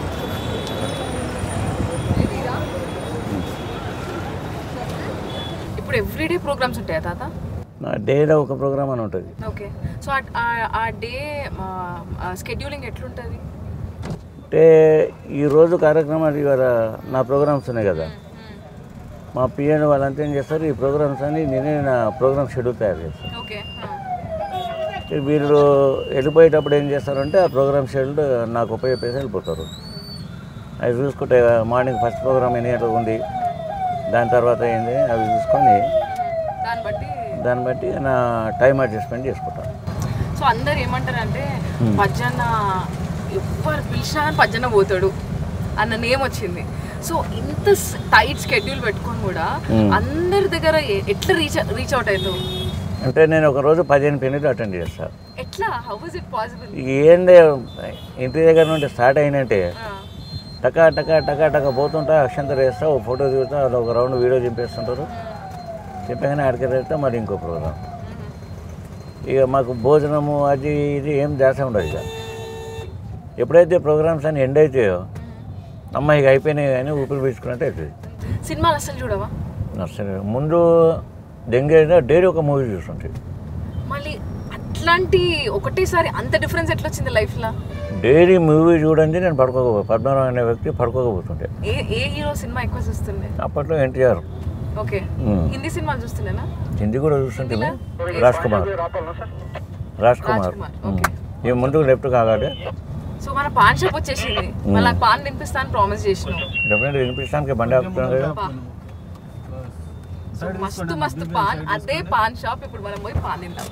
ఇప్పుడు ఎవ్రీడే ప్రోగ్రామ్స్ ఉంటాయా తాత నా డేలో ఒక ప్రోగ్రామ్ అని ఉంటుంది ఓకే సో ఆ డే స్కెడ్యూలింగ్ ఎట్లుంటుంది అంటే ఈరోజు కార్యక్రమాలు ఇవాళ నా ప్రోగ్రామ్స్ ఉన్నాయి కదా మా పిఎన్ వాళ్ళంతా ఏం చేస్తారు ఈ ప్రోగ్రామ్స్ అని నేనే నా ప్రోగ్రామ్ షెడ్యూల్ తయారు చేస్తాను ఓకే వీళ్ళు వెళ్ళిపోయేటప్పుడు ఏం చేస్తారంటే ఆ ప్రోగ్రామ్ షెడ్యూల్ నాకు ఉపయోగపేసి వెళ్ళిపోతారు అవి చూసుకుంటే మార్నింగ్ ఫస్ట్ ప్రోగ్రామ్ ఎన్ని గంటలకు ఉంది దాని తర్వాత ఏంది అవి చూసుకొని దాన్ని బట్టి దాన్ని బట్టి నా టైం అడ్జస్ట్మెంట్ చేసుకుంటాను సో అందరు ఏమంటారంటే పజ్జన్న ఎవ్వరు పిలిచినా కానీ పజ్జన్న పోతాడు అన్న నేమ్ వచ్చింది సో ఇంత టైట్ స్కెడ్యూల్ పెట్టుకొని కూడా అందరి దగ్గర ఎ- ఎట్లా రీచ్ రీచ్ అవుట్ అవుతావు అంటే నేను ఒక రోజు పదిహేను పెళ్ళిళ్ళు అటెండ్ చేస్తాను ఎట్లా హౌ ఇస్ ఇట్ పాసిబుల్ ఇక ఏంది ఇంటి దగ్గర నుండి స్టార్ట్ అయినట్టే టకా టకా టకా టకా పోతుంటా అక్షంతర వేస్తా ఓ ఫోటో దిగుతా అది ఒక రౌండ్ వీడియో చింపేస్తుంటారు చెప్పగానే ఆడికి వెళ్తే మరి ఇంకో ప్రోగ్రామ్ ఇక మాకు భోజనము అది ఇది ఏం దాస ఉండదు ఇక ఎప్పుడైతే ప్రోగ్రామ్స్ అన్ని ఎండ్ అవుతాయో అమ్మ ఇక అయిపోయినాయి కానీ ఊపిరి పీల్చుకున్నట్టు అవుతుంది సినిమాలు అసలు చూడవా నర్సరీ ముందు దెంగే డైలీ ఒక మూవీ చూస్తుంటాయి మళ్ళీ అట్లాంటి ఒకటేసారి అంత డిఫరెన్స్ ఎట్లా వచ్చింది లైఫ్లో డైలీ మూవీ చూడండి నేను పడుకోకపో పద్మనాభం అనే వ్యక్తి పడుకోకపోతుంటే ఏ ఏ హీరో సినిమా ఎక్కువ చూస్తుండే అప్పట్లో ఎన్టీఆర్ ఓకే హిందీ సినిమాలు చూస్తుండేనా హిందీ కూడా చూస్తుంటే రాజ్ కుమార్ రాజ్ కుమార్ కుమార్, ఓకే. ఈ ముందుకు లెఫ్ట్ కాగాలి సో మన పాన్ షాప్ వచ్చేసింది మళ్ళీ నాకు పాన్ తినిపిస్తా అని ప్రామిస్ చేసినావు డెఫినెట్ వినిపిస్తానికి బండి ఆపుతున్నాను కదా పా. సో మస్తు మస్తు పాన్ అదే పాన్ షాప్ ఇప్పుడు మనం పోయి పాన్ తింటాం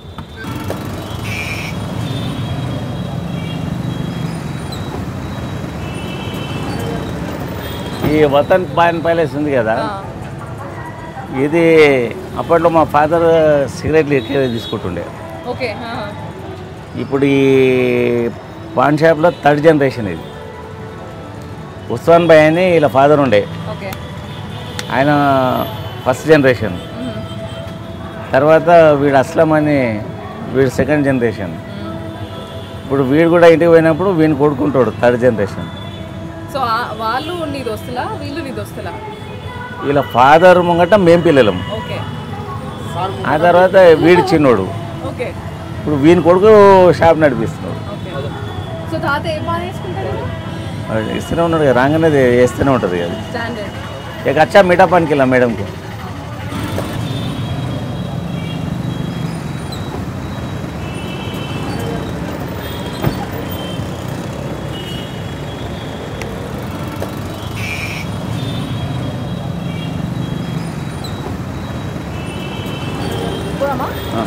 ఈ వతన్ పాన్ ప్యాలెస్ ఉంది కదా ఇది అప్పట్లో మా ఫాదర్ సిగరెట్లు ఎక్కువ తీసుకుంటుండే ఓకే ఇప్పుడు ఈ పాన్ షాప్లో థర్డ్ జనరేషన్ ఇది ఉస్మాన్ భాయ్ అని ఇలా ఫాదర్ ఉండే ఓకే ఆయన ఫస్ట్ జనరేషన్ తర్వాత వీడు అస్లం అని వీడు సెకండ్ జనరేషన్ ఇప్పుడు వీడు కూడా ఇంటికి పోయినప్పుడు వీడిని కొడుకుంటాడు థర్డ్ జనరేషన్ సో వాళ్ళు నీ దోస్తులా వీళ్ళు నీ దోస్తులా వీళ్ళ ఫాదర్ ముంగట మేం పిల్లలం ఓకే ఆ తర్వాత వీడు చిన్నోడు ఓకే ఇప్పుడు వీని కొడుకు షాప్ నడిపిస్తున్నాడు ఓకే సో తాత ఏ బాగా వేసుకుంటారు వాడు ఇస్తూనే ఉన్నాడు కదా రాగానే అది వేస్తూనే ఉంటుంది కదా స్టాండర్డ్ ఇక అచ్చా మీఠా పాన్కి వెళ్ళాం మేడంకి పోదామా ఆ.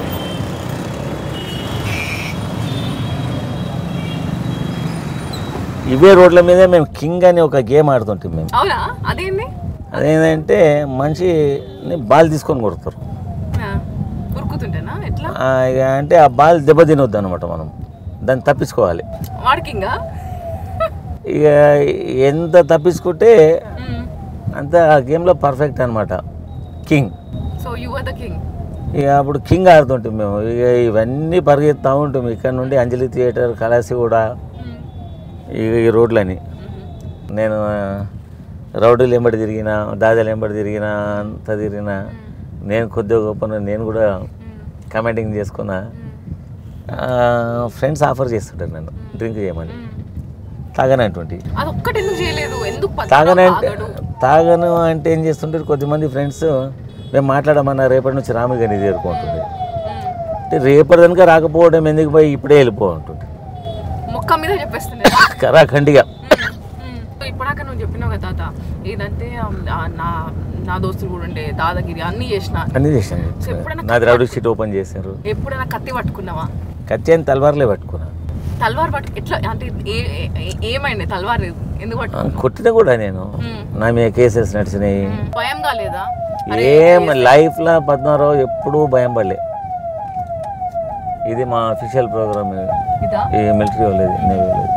ఇవే రోడ్ల మీదే మేము కింగ్ అని ఒక గేమ్ ఆడుతుంటాం మేము అవునా అదేంది అదేంటంటే మనిషిని బాల్ తీసుకొని కొడతారు ఉరుకుతుంటేనా ఎట్లా ఆ, ఇక అంటే ఆ బాల్ దెబ్బ తినొద్దు అనమాట మనం దాన్ని తప్పించుకోవాలి వాడికింగా ఇక ఎంత తప్పించుకుంటే అంత ఆ గేమ్లో పర్ఫెక్ట్ అనమాట king so you are the king ఇక అప్పుడు కింగ్ ఆడుతుంటాం మేము ఇక ఇవన్నీ పరిగెత్తా ఉంటాం ఇక్కడ నుండి అంజలి థియేటర్ కళాసి కూడా ఇక ఈ రోడ్లని నేను ఆ, రౌడీలు ఎంబడి తిరిగిన దాదాలు ఎంబడి తిరిగిన అంత తిరిగిన నేను కొద్దిగా గొప్ప నేను కూడా కమెంటింగ్ చేసుకున్న ఫ్రెండ్స్ ఆఫర్ చేస్తుంటారు నన్ను డ్రింక్ చేయమని తాగనటువంటి అది ఒక్కటి ఎందుకు చేయలేదు ఎందుకు పద్దాక తాగనంటే తాగడు? తాగను అంటే ఏం చేస్తుంటారు కొద్దిమంది ఫ్రెండ్స్ మేము మాట్లాడమన్నా రేపటి నుంచి రాముగాని చేరుకుంటుంది అంటే రేపటి కనుక రాకపోవడం ఎందుకు పోయి ఇప్పుడే వెళ్ళిపో అంటుంది మొక్క మీద చెప్పేస్తున్నా కరాఖండిగా ఇప్పటిదాకా నువ్వు చెప్పినావు కదా తాత ఏదంటే ఆ, నా నా దోస్తులు కూడా ఉండే దాదాగిరి అన్ని చేసిన అన్నీ చేశాను సో ఎప్పుడైనా నాది రౌడీ షీట్ ఓపెన్ చేశారు ఎప్పుడైనా కత్తి పట్టుకున్నావా కత్తి అని తలవారులే పట్టుకున్నా తల్వార్ పట్టు ఎట్లా అంటే ఏ ఏ- ఏ- ఏమైంది తల్వార్ ఎందుకు ఆ, పట్టుకున్నావు కొట్టిన కూడా నేను మ్మ్. నా మీద కేసెస్ నడిచినాయి భయం కాలేదా ఏం లైఫ్లో పద్మారావు ఎప్పుడూ భయం పడలే ఇది మా అఫీషియల్ ప్రోగ్రామ్ ఇదా ఈ మిలిటరీ వాళ్ళది నేవీ వాళ్ళది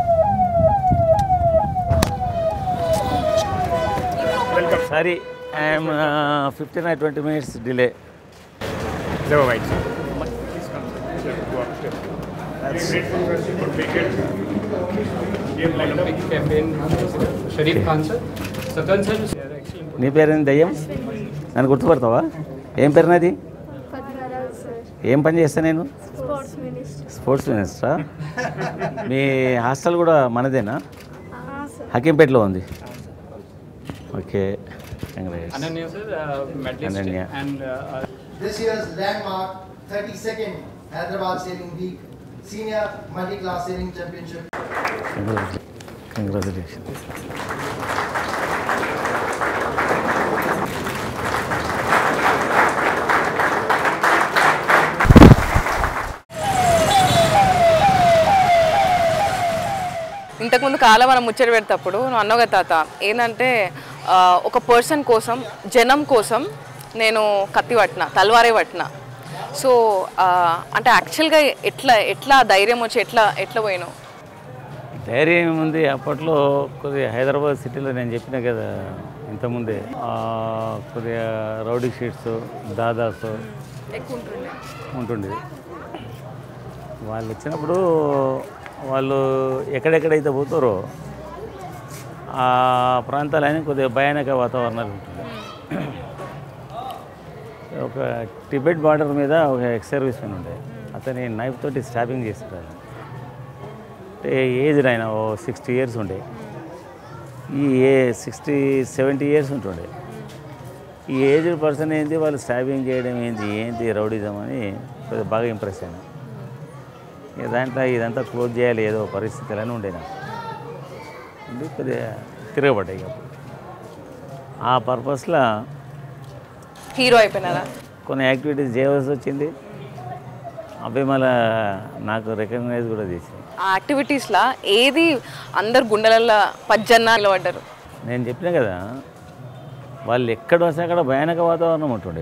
sorry I'm fifteen or twenty minutes delay Never mind. Please come. Sir, go upstairs. We are grateful sir, for making game lined up. Olympic campaign ambassador, Sharif Khan sir. Satan sir, you are excellent. నీ పేరేంటి దయ్యం నన్ను గుర్తుపడతావా ఏం పేరు నాది Padmaraju sir ఏం పని చేస్తా నేను స్పోర్ట్స్ మినిస్టర్ స్పోర్ట్స్ మినిస్టరా మీ హాస్టల్ కూడా మనదేనా సార్ హకీంపేటలో ఉంది okay congrats Ananya sir, uh, medalist Ananya. and uh, This year's landmark 32nd Hyderabad Sailing Week Senior Multi-Class Sailing Championship congratulations ఇంతకుముందు కాలం మనం ముచ్చట పెడతప్పుడు నువ్వు అన్నావు కదా తాత ఏంటంటే ఆ, ఒక పర్సన్ కోసం జనం కోసం నేను కత్తి పట్టిన తల్వారే పట్టిన సో ఆ, అంటే యాక్చువల్గా ఎట్లా ఎట్లా ధైర్యం వచ్చి ఎట్లా ఎట్లా పోయినావు ధైర్యం ఉంది అప్పట్లో కొద్దిగా హైదరాబాద్ సిటీలో నేను చెప్పిన కదా ఇంతకుముందే ఆ, కొద్దిగా రౌడీ షీట్స్ దాదాస్ ఎక్కువ ఉంటుండే ఉంటుండేది వాళ్ళు వచ్చినప్పుడు వాళ్ళు ఎక్కడెక్కడైతే పోతారో ఆ ప్రాంతాలన్నీ కొద్దిగా భయానక వాతావరణాలు ఉంటుంది ఒక టిబెట్ బార్డర్ మీద ఒక ఎక్స్ సర్వీస్ మెన్ ఉండే అతని నైఫ్ తోటి స్టాపింగ్ చేశారు ఆయన. అంటే ఏజ్ ఆయన ఓ సిక్స్టీ ఇయర్స్ ఉండే ఈ ఏ సిక్స్టీ సెవెంటీ ఇయర్స్ ఉంటుండే ఈ ఏజ్ పర్సన్ ఏంటి వాళ్ళు స్టాబింగ్ చేయడం ఏంటి ఏంటి రౌడిజం అని కొద్దిగా బాగా ఇంప్రెస్ అయినా ఇక దాంట్లో ఇదంతా క్లోజ్ చేయాలి ఏదో పరిస్థితులు అని ఉండే నాకు ఉండి కొద్దిగా తిరగబడ్డాయి ఇక అప్పుడు. ఆ పర్పస్లో హీరో అయిపోయినారా కొన్ని యాక్టివిటీస్ చేయవలసి వచ్చింది అవి మళ్ళీ నాకు రికగ్నైజ్ కూడా చేసింది ఆ యాక్టివిటీస్లో ఏది అందరు గుండెలల్లో పజ్జన్న నిలబడ్డారు నేను చెప్పిన కదా వాళ్ళు ఎక్కడ వస్తే అక్కడ భయానక వాతావరణం ఉంటుండే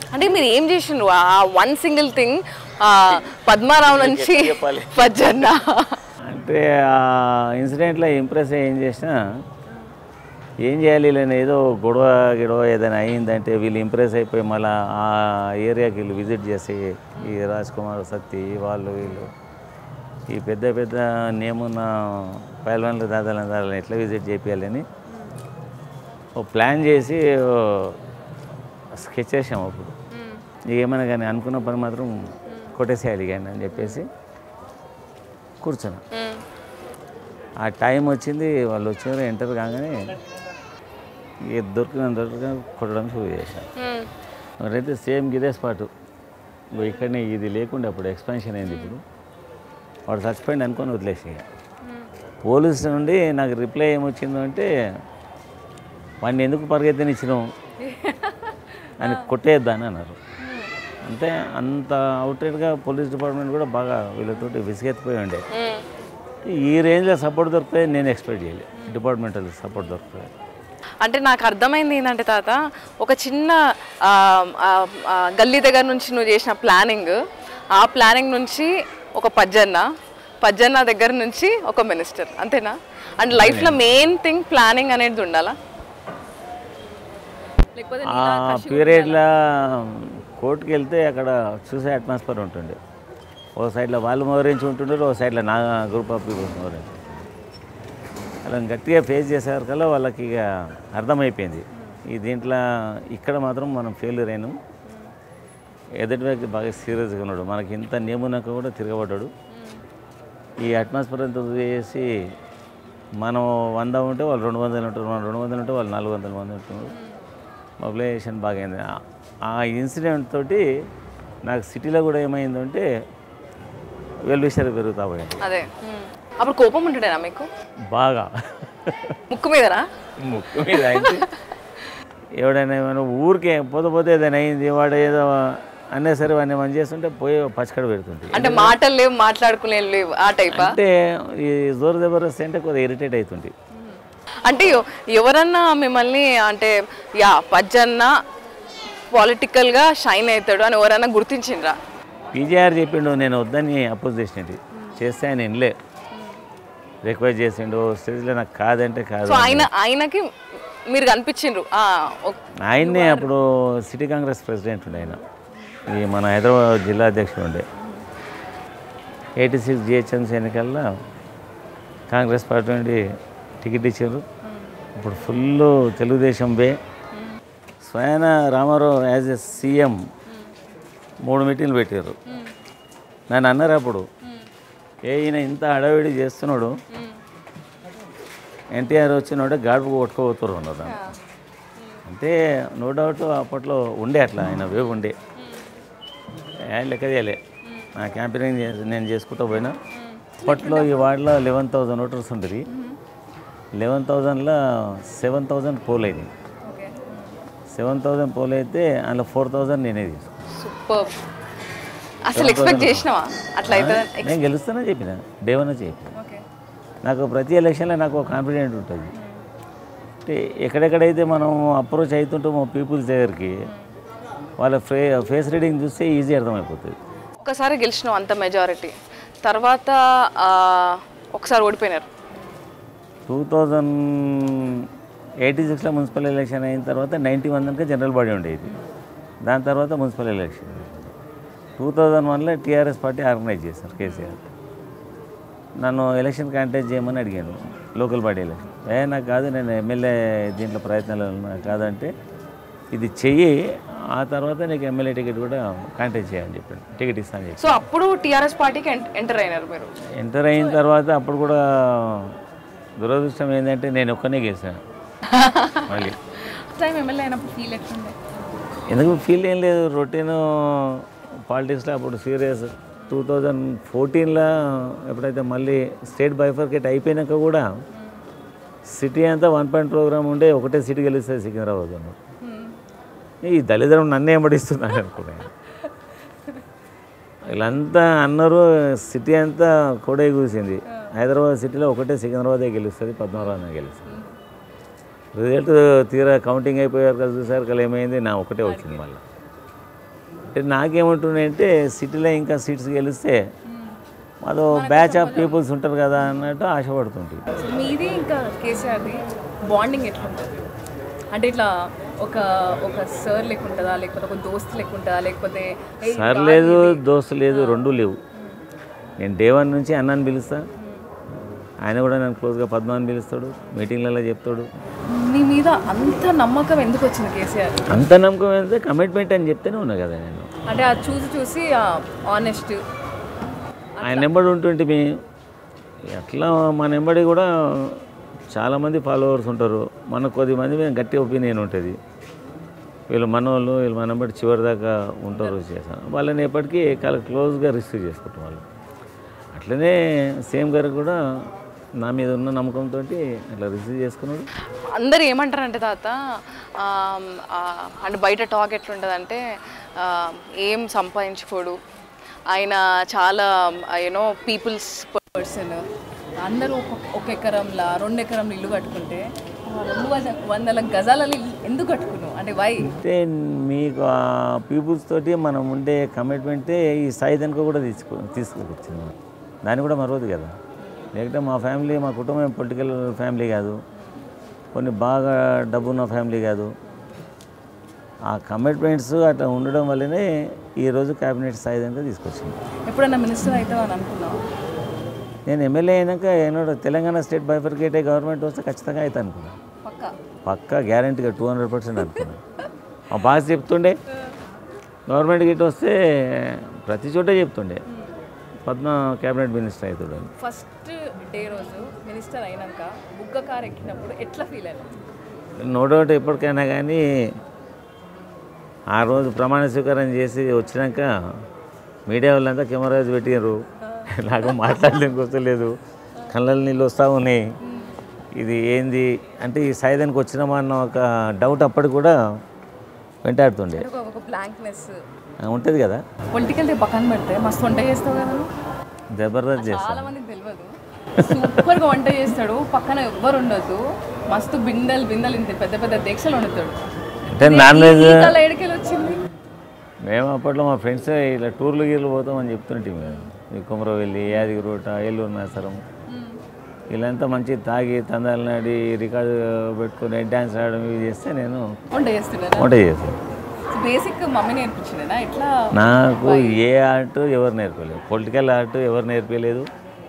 అంటే మీరు ఏం చేసిండ్రు ఆ వన్ సింగిల్ థింగ్ పద్మారావు నుంచి చెప్పాలి. పజ్జన్న అంటే ఆ ఇన్సిడెంట్లో ఇంప్రెస్ అయ్యి ఏం చేసినా ఏం చేయాలి వీళ్ళని ఏదో గొడవ గిడవ ఏదైనా అయిందంటే వీళ్ళు ఇంప్రెస్ అయిపోయి మళ్ళీ ఆ ఏరియాకి వీళ్ళు విజిట్ చేసి ఈ రాజ్ కుమార్ సత్తి వాళ్ళు వీళ్ళు ఈ పెద్ద పెద్ద నేమున్న పైల్వాన్లు దాదాలు దాదాలు ఎట్లా విజిట్ చేయాలని ఓ ప్లాన్ చేసి స్కెచ్ చేసాం అప్పుడు ఏమైనా కానీ అనుకున్న పని మాత్రం కొట్టేసేయాలి కానీ అని చెప్పేసి కూర్చున్నాం ఆ టైం వచ్చింది వాళ్ళు వచ్చారు ఎంటర్ కాగానే ఇక దొరికిన దొరికిన కొట్టడం షురూ చేశాను మరైతే సేమ్ ఇదే స్పాట్ ఇక్కడనే ఇది లేకుండా అప్పుడు ఎక్స్పాన్షన్ అయింది ఇప్పుడు వాడు చచ్చిపోయింది అనుకొని వదిలేసి పోలీస్ నుండి నాకు రిప్లై ఏమొచ్చిందో అంటే వాడిని ఎందుకు పరిగెత్తనిచ్చినాం అని కొట్టేద్దాని అన్నారు అంటే అంత అవుట్రేట్గా పోలీస్ డిపార్ట్మెంట్ కూడా బాగా వీళ్ళతోటి విసిగెత్తిపోయి ఉండే ఈ రేంజ్లో సపోర్ట్ దొరుకుతుంది నేను ఎక్స్పెక్ట్ చేయలేదు డిపార్ట్మెంటల్ సపోర్ట్ దొరుకుతుంది అంటే నాకు అర్థమైంది ఏంటంటే తాత ఒక చిన్న ఆ, ఆ, ఆ, గల్లీ దగ్గర నుంచి నువ్వు చేసిన ప్లానింగ్ ఆ ప్లానింగ్ నుంచి ఒక పజ్జన్న పజ్జన్న దగ్గర నుంచి ఒక మినిస్టర్ అంతేనా అండ్ లైఫ్లో మెయిన్ థింగ్ ప్లానింగ్ అనేది ఉండాలా లేకపోతే ఆ పీరియడ్లో కోర్టుకి వెళ్తే అక్కడ చూసే అట్మాస్ఫియర్ ఉంటుండే ఓ సైడ్లో వాళ్ళు మోరించి ఉంటుండే ఓ సైడ్లో నా గ్రూప్ ఆఫ్ పీపుల్స్ మోరించి అలా గట్టిగా ఫేస్ చేసేవరకల్లా వాళ్ళకి ఇక అర్థమైపోయింది ఈ దీంట్లో ఇక్కడ మాత్రం మనం ఫెయిల్యూర్ అయినాం ఎదుటి వ్యక్తి బాగా సీరియస్గా ఉన్నాడు మనకి ఇంత నియమునక కూడా తిరగబడ్డాడు ఈ అట్మాస్ఫియర్ అంతా చేసి మనం వంద ఉంటే వాళ్ళు రెండు వందలు ఉంటారు మనం రెండు వందలు ఉంటే వాళ్ళు నాలుగు వందల మంది ఉంటున్నారు మొబిలైజేషన్ బాగైంది ఆ- ఆ ఇన్సిడెంట్ తోటి నాకు సిటీలో కూడా ఏమైందంటే వెల్ విషయాలు పెరుగుతా పోయాయి అదే ఉమ్. అప్పుడు కోపం ఉంటుండేనా మీకు బాగా ముక్కు మీదనా ముక్కు మీద అయితే ఎవడైనా ఏమైనా ఊరికే పోతే పోతే ఏదైనా అయింది వాడు ఏదో అన్నా సరే వాడిని మనం చేస్తుంటే పోయి పచ్చకడ పెడుతుంది అంటే మాటలు లేవు మాట్లాడుకునే లేవు ఆ టైపా అంటే ఈ జోరు జబర్దస్త్ అంటే కొద్దిగా ఇరిటేట్ అవుతుంది అంటే ఎవ- ఎవరన్నా మిమ్మల్ని అంటే యా పజ్జన్న పొలిటికల్గా షైన్ అవుతాడు అని ఎవరైనా గుర్తించిండ్రా పీజీఆర్ చెప్పిండు నేను వద్దని అపోజ్ చేసినట్టు చేస్తే ఆయన వినలే రిక్వెస్ట్ చేసిండు స్టేజ్లో నాకు కాదంటే కాదు సో ఆయన ఆయనకి మీరు కనిపించిండ్రు ఆ, ఓ- ఆయన్నే అప్పుడు సిటీ కాంగ్రెస్ ప్రెసిడెంట్ ఉండే ఆయన ఈ మన హైదరాబాద్ జిల్లా అధ్యక్షుడు ఉండే ఎయిటీ సిక్స్ జిహెచ్ఎంసీ ఎన్నికల్లో కాంగ్రెస్ పార్టీ నుండి టికెట్ ఇచ్చారు ఇప్పుడు ఫుల్ తెలుగుదేశం బే స్వయాన రామారావు యాజ్ ఎ సీఎం మూడు మీటింగ్లు పెట్టారు నన్ను అన్నారు అప్పుడు ఏ ఈయన ఇంత హడావిడి చేస్తున్నాడు ఎన్టీఆర్ వచ్చినోడే గాడుపు కొట్టుకోబోతున్నారు అన్నారు దాన్ని. అంటే నో డౌట్ అప్పట్లో ఉండే అట్లా ఆయన వేవ్ ఉండే ఆయన లెక్క చేయలే నా క్యాంపెయినింగ్ చేసి నేను చేసుకుంటూ పోయినా అప్పట్లో ఈ వార్డులో లెవెన్ థౌజండ్ ఓటర్స్ ఉంటుంది లెవెన్ థౌజండ్లో సెవెన్ థౌజండ్ పోల్ అయింది సెవెన్ థౌజండ్ పోల్ అయితే అందులో ఫోర్ థౌజండ్ నేనే తీసుకున్నాను సూపర్ అసలు ఎక్స్పెక్ట్ చేసినావా అట్లా అయితే నేను గెలుస్తానని చెప్పిన డేవన చెప్పిన నాకు ప్రతి ఎలక్షన్లో నాకు ఒక కాన్ఫిడెంట్ ఉంటుంది అంటే ఎక్కడెక్కడైతే మనం అప్రోచ్ అవుతుంటామో పీపుల్స్ దగ్గరికి వాళ్ళ ఫే ఫేస్ రీడింగ్ చూస్తే ఈజీ అర్థమైపోతుంది ఒక్కసారి గెలిచినావు అంత మెజారిటీ తర్వాత ఆ, ఒకసారి ఓడిపోయినారు టూ థౌజండ్ ఎయిటీ సిక్స్లో మున్సిపల్ ఎలక్షన్ అయిన తర్వాత నైంటీ వన్ దాకా జనరల్ బాడీ ఉండేది దాని తర్వాత మున్సిపల్ ఎలక్షన్ టూ థౌజండ్ వన్లో టీఆర్ఎస్ పార్టీ ఆర్గనైజ్ చేశారు కేసీఆర్ నన్ను ఎలక్షన్ కాంటాక్ట్ చేయమని అడిగాను లోకల్ బాడీ ఎలక్షన్ ఏ నాకు కాదు నేను ఎమ్మెల్యే దీంట్లో ప్రయత్నాలు ఉన్నా కాదంటే ఇది చెయ్యి ఆ తర్వాత నీకు ఎమ్మెల్యే టికెట్ కూడా కాంటాక్ట్ చేయని చెప్పాడు టికెట్ ఇస్తాను చెప్పి సో అప్పుడు టీఆర్ఎస్ పార్టీకి ఎంటర్ అయినారు మీరు ఎంటర్ అయిన తర్వాత అప్పుడు కూడా దురదృష్టం ఏంటంటే నేను ఒక్కనే గెలిచాను మళ్ళీ టైం ఎమ్మెల్యే అయినప్పుడు ఫీల్ ఎట్లుండే ఎందుకు ఫీల్ ఏం లేదు రొటీన్ పాలిటిక్స్లో అప్పుడు సీరియస్ టూ థౌజండ్ ఫోర్టీన్లో ఎప్పుడైతే మళ్ళీ స్టేట్ బైఫర్కేట్ అయిపోయినాక కూడా సిటీ అంతా వన్ పాయింట్ ప్రోగ్రామ్ ఉండే ఒకటే సీట్ గెలుస్తుంది సికింద్రాబాద్ అన్నారు ఈ దళిద్రం నన్నే ఎంబడిస్తున్నాను అనుకున్నాను వీళ్ళంతా అన్నారు సిటీ అంతా కూడా కూసింది హైదరాబాద్ సిటీలో ఒకటే సికింద్రాబాదే గెలుస్తుంది పద్మనాభానే గెలుస్తుంది రిజల్ట్ తీరా కౌంటింగ్ అయిపోయారు కదా చూసారు కదా ఏమైంది నా ఒకటే వచ్చింది మళ్ళీ అంటే నాకేమంటున్నాయంటే సిటీలో ఇంకా సీట్స్ గెలిస్తే అదో బ్యాచ్ ఆఫ్ పీపుల్స్ ఉంటారు కదా అన్నట్టు ఆశపడుతుంటుంది సో మీది ఇంకా కేసీఆర్ది బాండింగ్ ఎట్లుంటుంది అంటే ఇట్లా ఒక ఒక సార్ లెక్క ఉంటుందా లేకపోతే ఒక దోస్త్ లెక్క ఉంటుందా లేకపోతే "ఏయ్, సార్ రా లేదు ఇది." దోస్తు లేదు రెండూ లేవు నేను డే వన్ నుంచి అన్నాన్ని పిలుస్తా ఆయన కూడా నన్ను క్లోజ్గా పద్మ అని పిలుస్తాడు మీటింగ్లలో చెప్తాడు మీ మీద అంత నమ్మకం ఎందుకు వచ్చింది కేసీఆర్ అంత నమ్మకం అయితే కమిట్మెంట్ అని చెప్తేనే ఉన్నా కదా నేను అంటే అది చూసి చూసి ఆనెస్ట్ ఆయన నెంబడి ఉంటుంటే మీ అట్లా మన నెంబడి కూడా చాలామంది ఫాలోవర్స్ ఉంటారు మనకు కొద్ది మంది మీద గట్టి ఒపీనియన్ ఉంటుంది వీళ్ళు మనోళ్ళు వీళ్ళు మన నెంబడి చివరి దాకా ఉంటారు చేస్తాను వాళ్ళని ఎప్పటికీ చాలా క్లోజ్గా రిసీవ్ చేసుకుంటాం వాళ్ళు అట్లనే సేమ్ గారు కూడా నా మీద ఉన్న నమ్మకంతో అట్లా రిసీవ్ చేసుకున్నాడు అందరు ఏమంటారంటే తాత ఆమ్, ఆ, అంటే బయట టాక్ ఎట్లుంటుందంటే ఆ, ఏం సంపాదించుకోడు ఆయన చాలా యూనో పీపుల్స్ పర్సన్ అందరూ ఒక ఒక ఎకరంలా రెండు ఎకరంలో ఇల్లు కట్టుకుంటే ఆ రెండు వంద వందల గజాలలో ఇల్లు ఎందుకు కట్టుకున్నావు అంటే వై అంటే మీకు ఆ పీపుల్స్ తోటి మనం ఉండే కమిట్మెంటే ఈ స్థాయి దానికి కూడా తీసుకో తీసుకొచ్చింది దాన్ని కూడా మరవదు కదా లేకపోతే మా ఫ్యామిలీ మా కుటుంబం పొలిటికల్ ఫ్యామిలీ కాదు కొన్ని బాగా డబ్బున్న ఫ్యామిలీ కాదు ఆ కమిట్మెంట్స్ అట్లా ఉండడం వల్లనే ఈరోజు క్యాబినెట్ స్థాయి దాకా తీసుకొచ్చింది ఎప్పుడన్నా మినిస్టర్ అవుతావు అని అనుకున్నావు నేను ఎమ్మెల్యే అయినాక ఏనాడు తెలంగాణ స్టేట్ బైఫర్కేటే గవర్నమెంట్ వస్తే ఖచ్చితంగా అవుతా అనుకున్నా పక్కా పక్కా గ్యారంటీగా టూ హండ్రెడ్ పర్సెంట్ అనుకున్నాను మా బాస్ చెప్తుండే గవర్నమెంట్ గిట్ వస్తే ప్రతి చోట చెప్తుండే పద్మ క్యాబినెట్ మినిస్టర్ అవుతాడు ఫస్ట్ డే రోజు మినిస్టర్ అయినాక బుగ్గ కార్ ఎక్కినప్పుడు ఎట్లా ఫీల్ అయినా నో డౌట్ ఎప్పటికైనా కానీ ఆ రోజు ప్రమాణ స్వీకారం చేసి వచ్చినాక మీడియా వాళ్ళంతా కెమెరాస్ పెట్టారు నాకు మాట్లాడలేనికి వస్తలేదు కళ్ళ నీళ్ళు వస్తూ ఉన్నాయి ఇది ఏంది అంటే ఈ సాయుధానికి వచ్చినామా అన్న ఒక డౌట్ అప్పటికి కూడా వెంటాడుతుండే ఒక ఒక బ్లాంక్నెస్ ఉంటుంది కదా పొలిటికల్ పక్కన పెడితే మస్తు వంట చేస్తావు కదా నువ్వు జబర్దస్త్ చాలా చేస్తాను మందికి తెలియదు సూపర్గా వంట చేస్తాడు పక్కన ఎవ్వరు ఉండొద్దు మస్తు బిందెలు బిందెలు ఇంత పెద్ద పెద్ద దీక్షలు వండుతాడు అంటే నాన్ వెజ్ ఈ కళ ఎడికెళ్ళి వచ్చింది మేము అప్పట్లో మా ఫ్రెండ్స్ ఇలా టూర్లు గీర్లు పోతామని చెప్తుంటే మేము ఈ కుమరవెల్లి యాదగిరిగుట్ట ఏలూరు మేసరం వీళ్ళంతా మంచి తాగి తందాలు నాడి రికార్డు పెట్టుకుని డ్యాన్స్ ఆడడం ఇవి చేస్తే నేను వంట చేస్తున్నారా వంట చేశాను బేసిక్ మమ్మీ నేర్పించిందేనా ఎట్లా నాకు ఏ ఆర్ట్ ఎవరు నేర్పలేదు పొలిటికల్ ఆర్ట్ ఎవరు నేర్పించలేదు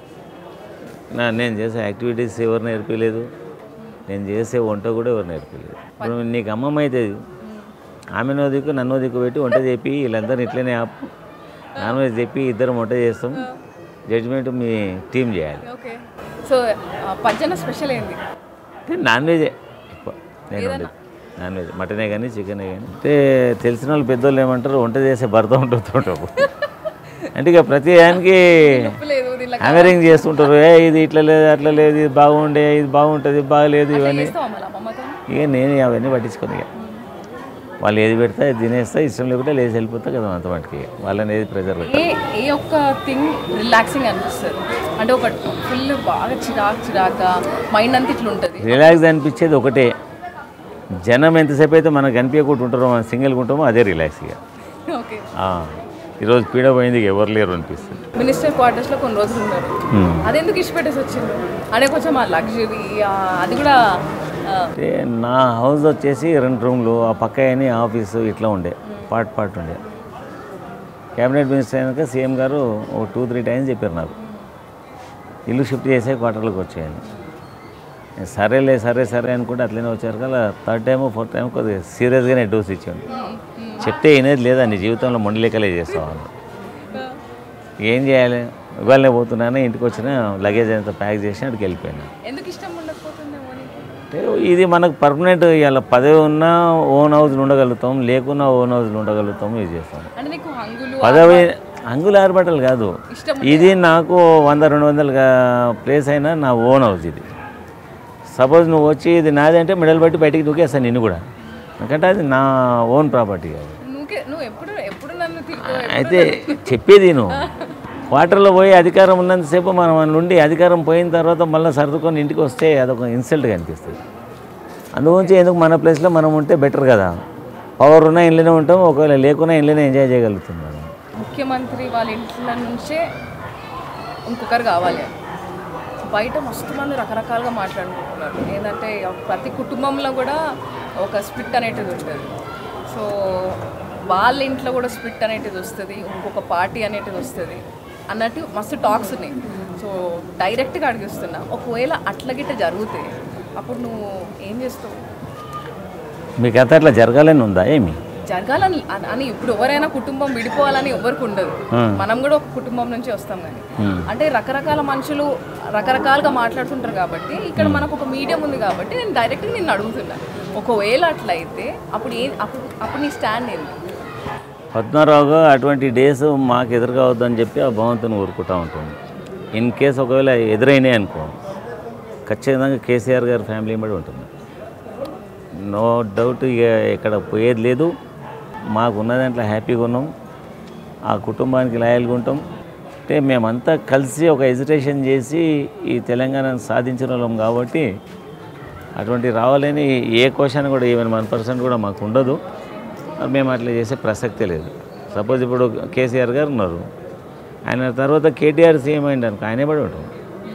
నా నేను చేసే యాక్టివిటీస్ ఎవరు నేర్పించలేదు నేను చేసే వంట కూడా ఎవరు నేర్పించలేదు ఇప్పుడు నీకు అమ్మమ్మ అవుతుంది ఆమెనో దిక్కు నన్నో దిక్కు పెట్టి వంట చెప్పి వీళ్ళందరినీ ఇట్లనే ఆపు నాన్ వెజ్ చెప్పి ఇద్దరం వంట చేస్తాం జడ్జిమెంట్ మీ టీం చేయాలి ఓకే సో పజ్జన స్పెషల్ ఏంది అంటే నాన్ వెజే ఎక్కువ నేను వండేది నాన్ వెజ్ మటనే కానీ చికెనే కానీ అంటే తెలిసిన వాళ్ళు పెద్దోళ్ళు ఏమంటారు వంట చేసే భర్త ఉంటుంటారు అంటే ఇక ప్రతి దానికి లేదు దీనిలో హ్యామరింగ్ చేస్తుంటారు ఏ ఇది ఇట్లా లేదు అట్లా లేదు ఇది బాగుండే ఇది బాగుంటుంది బాగలేదు ఇవన్నీ చేస్తావా మళ్ళీ అమ్మమ్మతో ఇక నేను అవన్నీ పట్టించుకోను ఇక వాళ్ళు ఏది పెడితే అది తినేస్తా ఇష్టం లేకుంటే లేచి వెళ్ళిపోతా కదా అంత మటుకి వాళ్ళని ఏది ప్రెజర్ ఏ ఏ ఒక్క థింగ్ రిలాక్సింగ్ అనిపిస్తుంది అంటే ఒక ఫుల్ బాగా చిరాకు చిరాక మైండ్ అంతా ఇట్లా ఉంటుంది రిలాక్స్ అనిపించేది ఒకటే జనం ఎంతసేపు అయితే మనకు కనిపించకుండా ఉంటారో మనం సింగిల్గా ఉంటామో అదే రిలాక్స్ ఇక ఓకే ఆ, ఈరోజు పీడ పోయింది ఇక ఎవరు లేరు అనిపిస్తుంది మినిస్టర్ క్వార్టర్స్లో కొన్ని రోజులు ఉన్నారు Hmm. అది ఎందుకు ఇష్టపెట్టేసి వచ్చింది అంటే కొంచెం ఆ లగ్జరీ అది కూడా ఆ, అంటే నా హౌస్ వచ్చేసి రెండు రూమ్లు ఆ పక్క అని ఆఫీసు ఇట్లా ఉండే పార్ట్ పార్ట్ ఉండే క్యాబినెట్ మినిస్టర్ అయినాక సీఎం గారు ఒక టూ త్రీ టైమ్స్ చెప్పారు నాకు ఇల్లు షిఫ్ట్ చేసే క్వార్టర్లోకి వచ్చాయని నేను సరేలే సరే సరే అనుకుంటే అట్లనే వచ్చారు కదా థర్డ్ టైం ఫోర్త్ టైం కొద్దిగా సీరియస్గానే డోస్ ఇచ్చాను చెప్తే వినేది లేదా నీ జీవితంలో మొండలేకలే చేస్తావు అన్నాడు. ఏం చేయాలి ఇవాళనే పోతున్నాను ఇంటికి వచ్చిన లగేజ్ అంతా ప్యాక్ చేసి అక్కడికి వెళ్ళిపోయాను ఎందుకు ఇష్టం ఉండకపోతుందేమో నీకు అంటే ఇది మనకు పర్మనెంట్ ఇవాళ పదవి ఉన్నా ఓన్ హౌస్లు ఉండగలుగుతాం లేకున్నా ఓన్ హౌస్లు ఉండగలుగుతాం ఇది చేస్తాం అంటే నీకు హంగులు పదవి అంగులు ఆరబట్టలు కాదు ఇష్టం ఇది నాకు వంద రెండు వందల ప్లేస్ అయినా నా ఓన్ హౌస్ ఇది సపోజ్ నువ్వు వచ్చి ఇది నాది అంటే మెడల్ బట్టి బయటికి దూకేస్తాను నిన్ను కూడా ఎందుకంటే అది నా ఓన్ ప్రాపర్టీ కాదు నువ్వుకే నువ్వు ఎప్పుడు ఎప్పుడు నన్ను తిరుగు అయితే చెప్పేది నువ్వు క్వార్టర్లో పోయి అధికారం ఉన్నంతసేపు మనం మన నుండి అధికారం పోయిన తర్వాత మళ్ళీ సర్దుకొని ఇంటికి వస్తే అదొక ఇన్సల్ట్గా అనిపిస్తుంది అందుగురించి ఎందుకు మన ప్లేస్లో మనం ఉంటే బెటర్ కదా పవర్ ఉన్న ఇంట్లోనే ఉంటాం ఒకవేళ లేకున్నా ఇంట్లోనే ఎంజాయ్ చేయగలుగుతాం మేడం ముఖ్యమంత్రి వాళ్ళ ఇంట్లో నుంచే ఇంకొకరు కావాలి బయట మస్తు మంది రకరకాలుగా మాట్లాడుకుంటున్నారు ఏంటంటే ప్రతి కుటుంబంలో కూడా ఒక స్ప్లిట్ అనేటిది ఉంటుంది సో వాళ్ళ ఇంట్లో కూడా స్ప్లిట్ అనేటిది వస్తుంది ఇంకొక పార్టీ అనేటిది వస్తుంది అన్నట్టు మస్తు టాక్స్ ఉన్నాయి సో డైరెక్ట్గా అడిగిస్తున్నా ఒకవేళ అట్ల గిట్ట జరిగితే అప్పుడు నువ్వు ఏం చేస్తావు మీకు అంతా అట్లా జరగాలని ఉందా ఏమి జరగాలని అని- అని ఇప్పుడు ఎవరైనా కుటుంబం విడిపోవాలని ఎవరికి ఉండదు Hmm. మనం కూడా ఒక కుటుంబం నుంచి వస్తాం కానీ Hmm. అంటే రకరకాల మనుషులు రకరకాలుగా మాట్లాడుతుంటారు కాబట్టి ఇక్కడ మనకు ఒక మీడియం ఉంది కాబట్టి నేను డైరెక్ట్గా నిన్ను అడుగుతున్నా ఒకవేళ అట్లా అయితే అప్పుడు ఏ అప్పుడు అప్పుడు నీ స్టాండ్ ఏంటి పద్మారావు అటువంటి డేస్ మాకు ఎదురుకావద్దని చెప్పి ఆ భగవంతుని ఊరుకుంటూ ఉంటుంది ఇన్ కేస్ ఒకవేళ ఎదురైనాయి అనుకో ఖచ్చితంగా కేసీఆర్ గారి ఫ్యామిలీ బడి ఉంటుంది నో డౌట్ ఇక ఇక్కడ పోయేది లేదు మాకు ఉన్న దాంట్లో హ్యాపీగా ఉన్నాం ఆ కుటుంబానికి లాయల్గా ఉంటాం అంటే మేమంతా కలిసి ఒక ఎజిటేషన్ చేసి ఈ తెలంగాణను సాధించిన వాళ్ళం కాబట్టి అటువంటి రావాలని ఏ క్వశ్చన్ కూడా ఈవెన్ వన్ పర్సెంట్ కూడా మాకు ఉండదు మరి మేము అట్లా చేసే ప్రసక్తే లేదు సపోజ్ ఇప్పుడు కేసీఆర్ గారు ఉన్నారు ఆయన తర్వాత కేటీఆర్ సీఎం అయింది అనుకో ఆయనే పడి ఉంటాం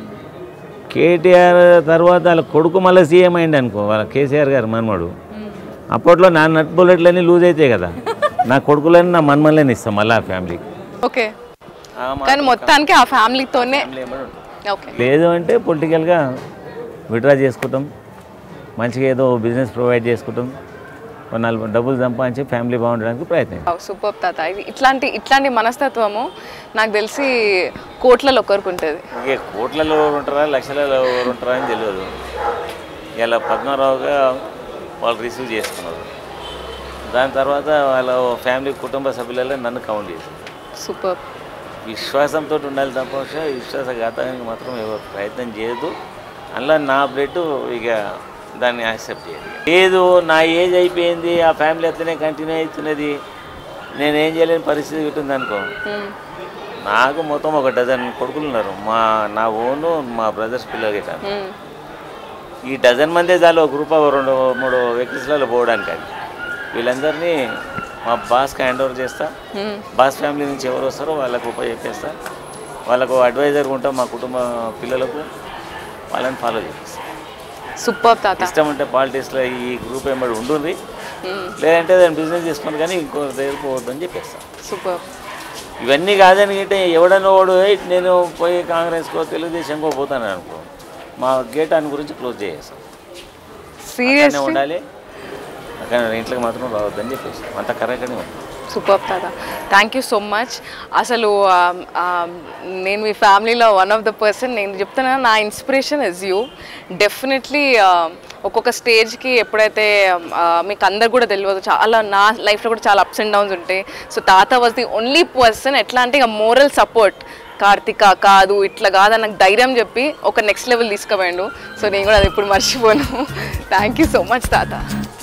కేటీఆర్ తర్వాత వాళ్ళ కొడుకు మళ్ళీ సీఎం అయింది అనుకో వాళ్ళ కేసీఆర్ గారు మనమడు అప్పట్లో నా నట్ బుల్లెట్లన్నీ లూజ్ అవుతాయి కదా నా కొడుకులని నా మన్మల్ని ఇస్తాం మళ్ళీ ఆ ఫ్యామిలీకి ఓకే కానీ మొత్తానికి ఆ ఫ్యామిలీతోనే ఓకే లేదు అంటే పొలిటికల్గా విడ్రా చేసుకుంటాం మంచిగా ఏదో బిజినెస్ ప్రొవైడ్ చేసుకుంటాం ఒక నాలుగు డబ్బులు సంపాదించి ఫ్యామిలీ బాగుండడానికి ప్రయత్నం సూపర్ తాత ఇది ఇట్లాంటి ఇట్లాంటి మనస్తత్వము నాకు తెలిసి కోట్లలో ఒకరికి ఉంటుంది ఇక కోట్లలో ఎవరు ఉంటారా లక్షలలో ఎవరు ఉంటారా అని తెలియదు ఇలా పద్మారావుగా వాళ్ళు రిసీవ్ చేసుకున్నారు దాని తర్వాత వాళ్ళ ఫ్యామిలీ కుటుంబ సభ్యులలో నన్ను కౌంట్ చేశారు సూపర్ విశ్వాసంతో ఉండాలి తప్ప విశ్వాసఘాతానికి మాత్రం ఎవరు ప్రయత్నం చేయదు అందులో నా బ్లడ్ ఇక దాన్ని యాక్సెప్ట్ చేయదు లేదు నా ఏజ్ అయిపోయింది ఆ ఫ్యామిలీ అట్లనే కంటిన్యూ అవుతున్నది నేనేం చేయలేని పరిస్థితి ఉంటుంది అనుకో నాకు మొత్తం ఒక డజన్ కొడుకులు ఉన్నారు మా నా ఓను మా బ్రదర్స్ పిల్లలు గిట్ట ఈ డజన్ మందే చాలు ఒక గ్రూప్ ఆఫ్ రెండు మూడు వెహికల్స్లలో పోవడానికి అది వీళ్ళందరినీ మా బాస్కి హ్యాండ్ ఓవర్ చేస్తా బాస్ ఫ్యామిలీ నుంచి ఎవరు వస్తారో వాళ్ళకు ఉప చెప్పేస్తా వాళ్ళకు అడ్వైజర్ ఉంటాం మా కుటుంబ పిల్లలకు వాళ్ళని ఫాలో చేపిస్తాం సూపర్ తాత ఇష్టం ఉంటే పాలిటిక్స్లో ఈ గ్రూప్ ఏమడి ఉంటుంది లేదంటే దాన్ని బిజినెస్ చేసుకుని కానీ ఇంకో దగ్గర పోవద్దని చెప్పేస్తాం సూపర్ ఇవన్నీ కాదని అంటే ఎవడనో వాడు "ఏయ్, నేను పోయి కాంగ్రెస్కో తెలుగుదేశంకో పోతాను అనుకో మా గేట్ అని గురించి క్లోజ్ చేసేస్తాం అక్కడనే సీరియస్లీ ఉండాలి అక్కడ ఇంట్లోకి మాత్రం రావద్దని చెప్పేసి అంత కరెక్ట్గానే ఉంది సూపర్ తాత థ్యాంక్ యూ సో మచ్ అసలు ఆ, ఆ, నేను మీ ఫ్యామిలీలో వన్ ఆఫ్ ద పర్సన్ నేను చెప్తున్నా నా ఇన్స్పిరేషన్ ఇస్ యూ డెఫినెట్లీ ఒక్కొక్క స్టేజ్కి ఎప్పుడైతే ఆ, మీకు అందరు కూడా తెలియదు చాలా నా లైఫ్లో కూడా చాలా అప్స్ అండ్ డౌన్స్ ఉంటాయి సో తాత వాజ్ ది ఓన్లీ పర్సన్ ఎట్లా అంటే ఇక మోరల్ సపోర్ట్ కార్తిక కాదు ఇట్లా కాదని నాకు ధైర్యం చెప్పి ఒక నెక్స్ట్ లెవెల్ తీసుకుపోయాడు సో నేను కూడా అది ఇప్పుడు మర్చిపోను థ్యాంక్ యూ సో మచ్ తాత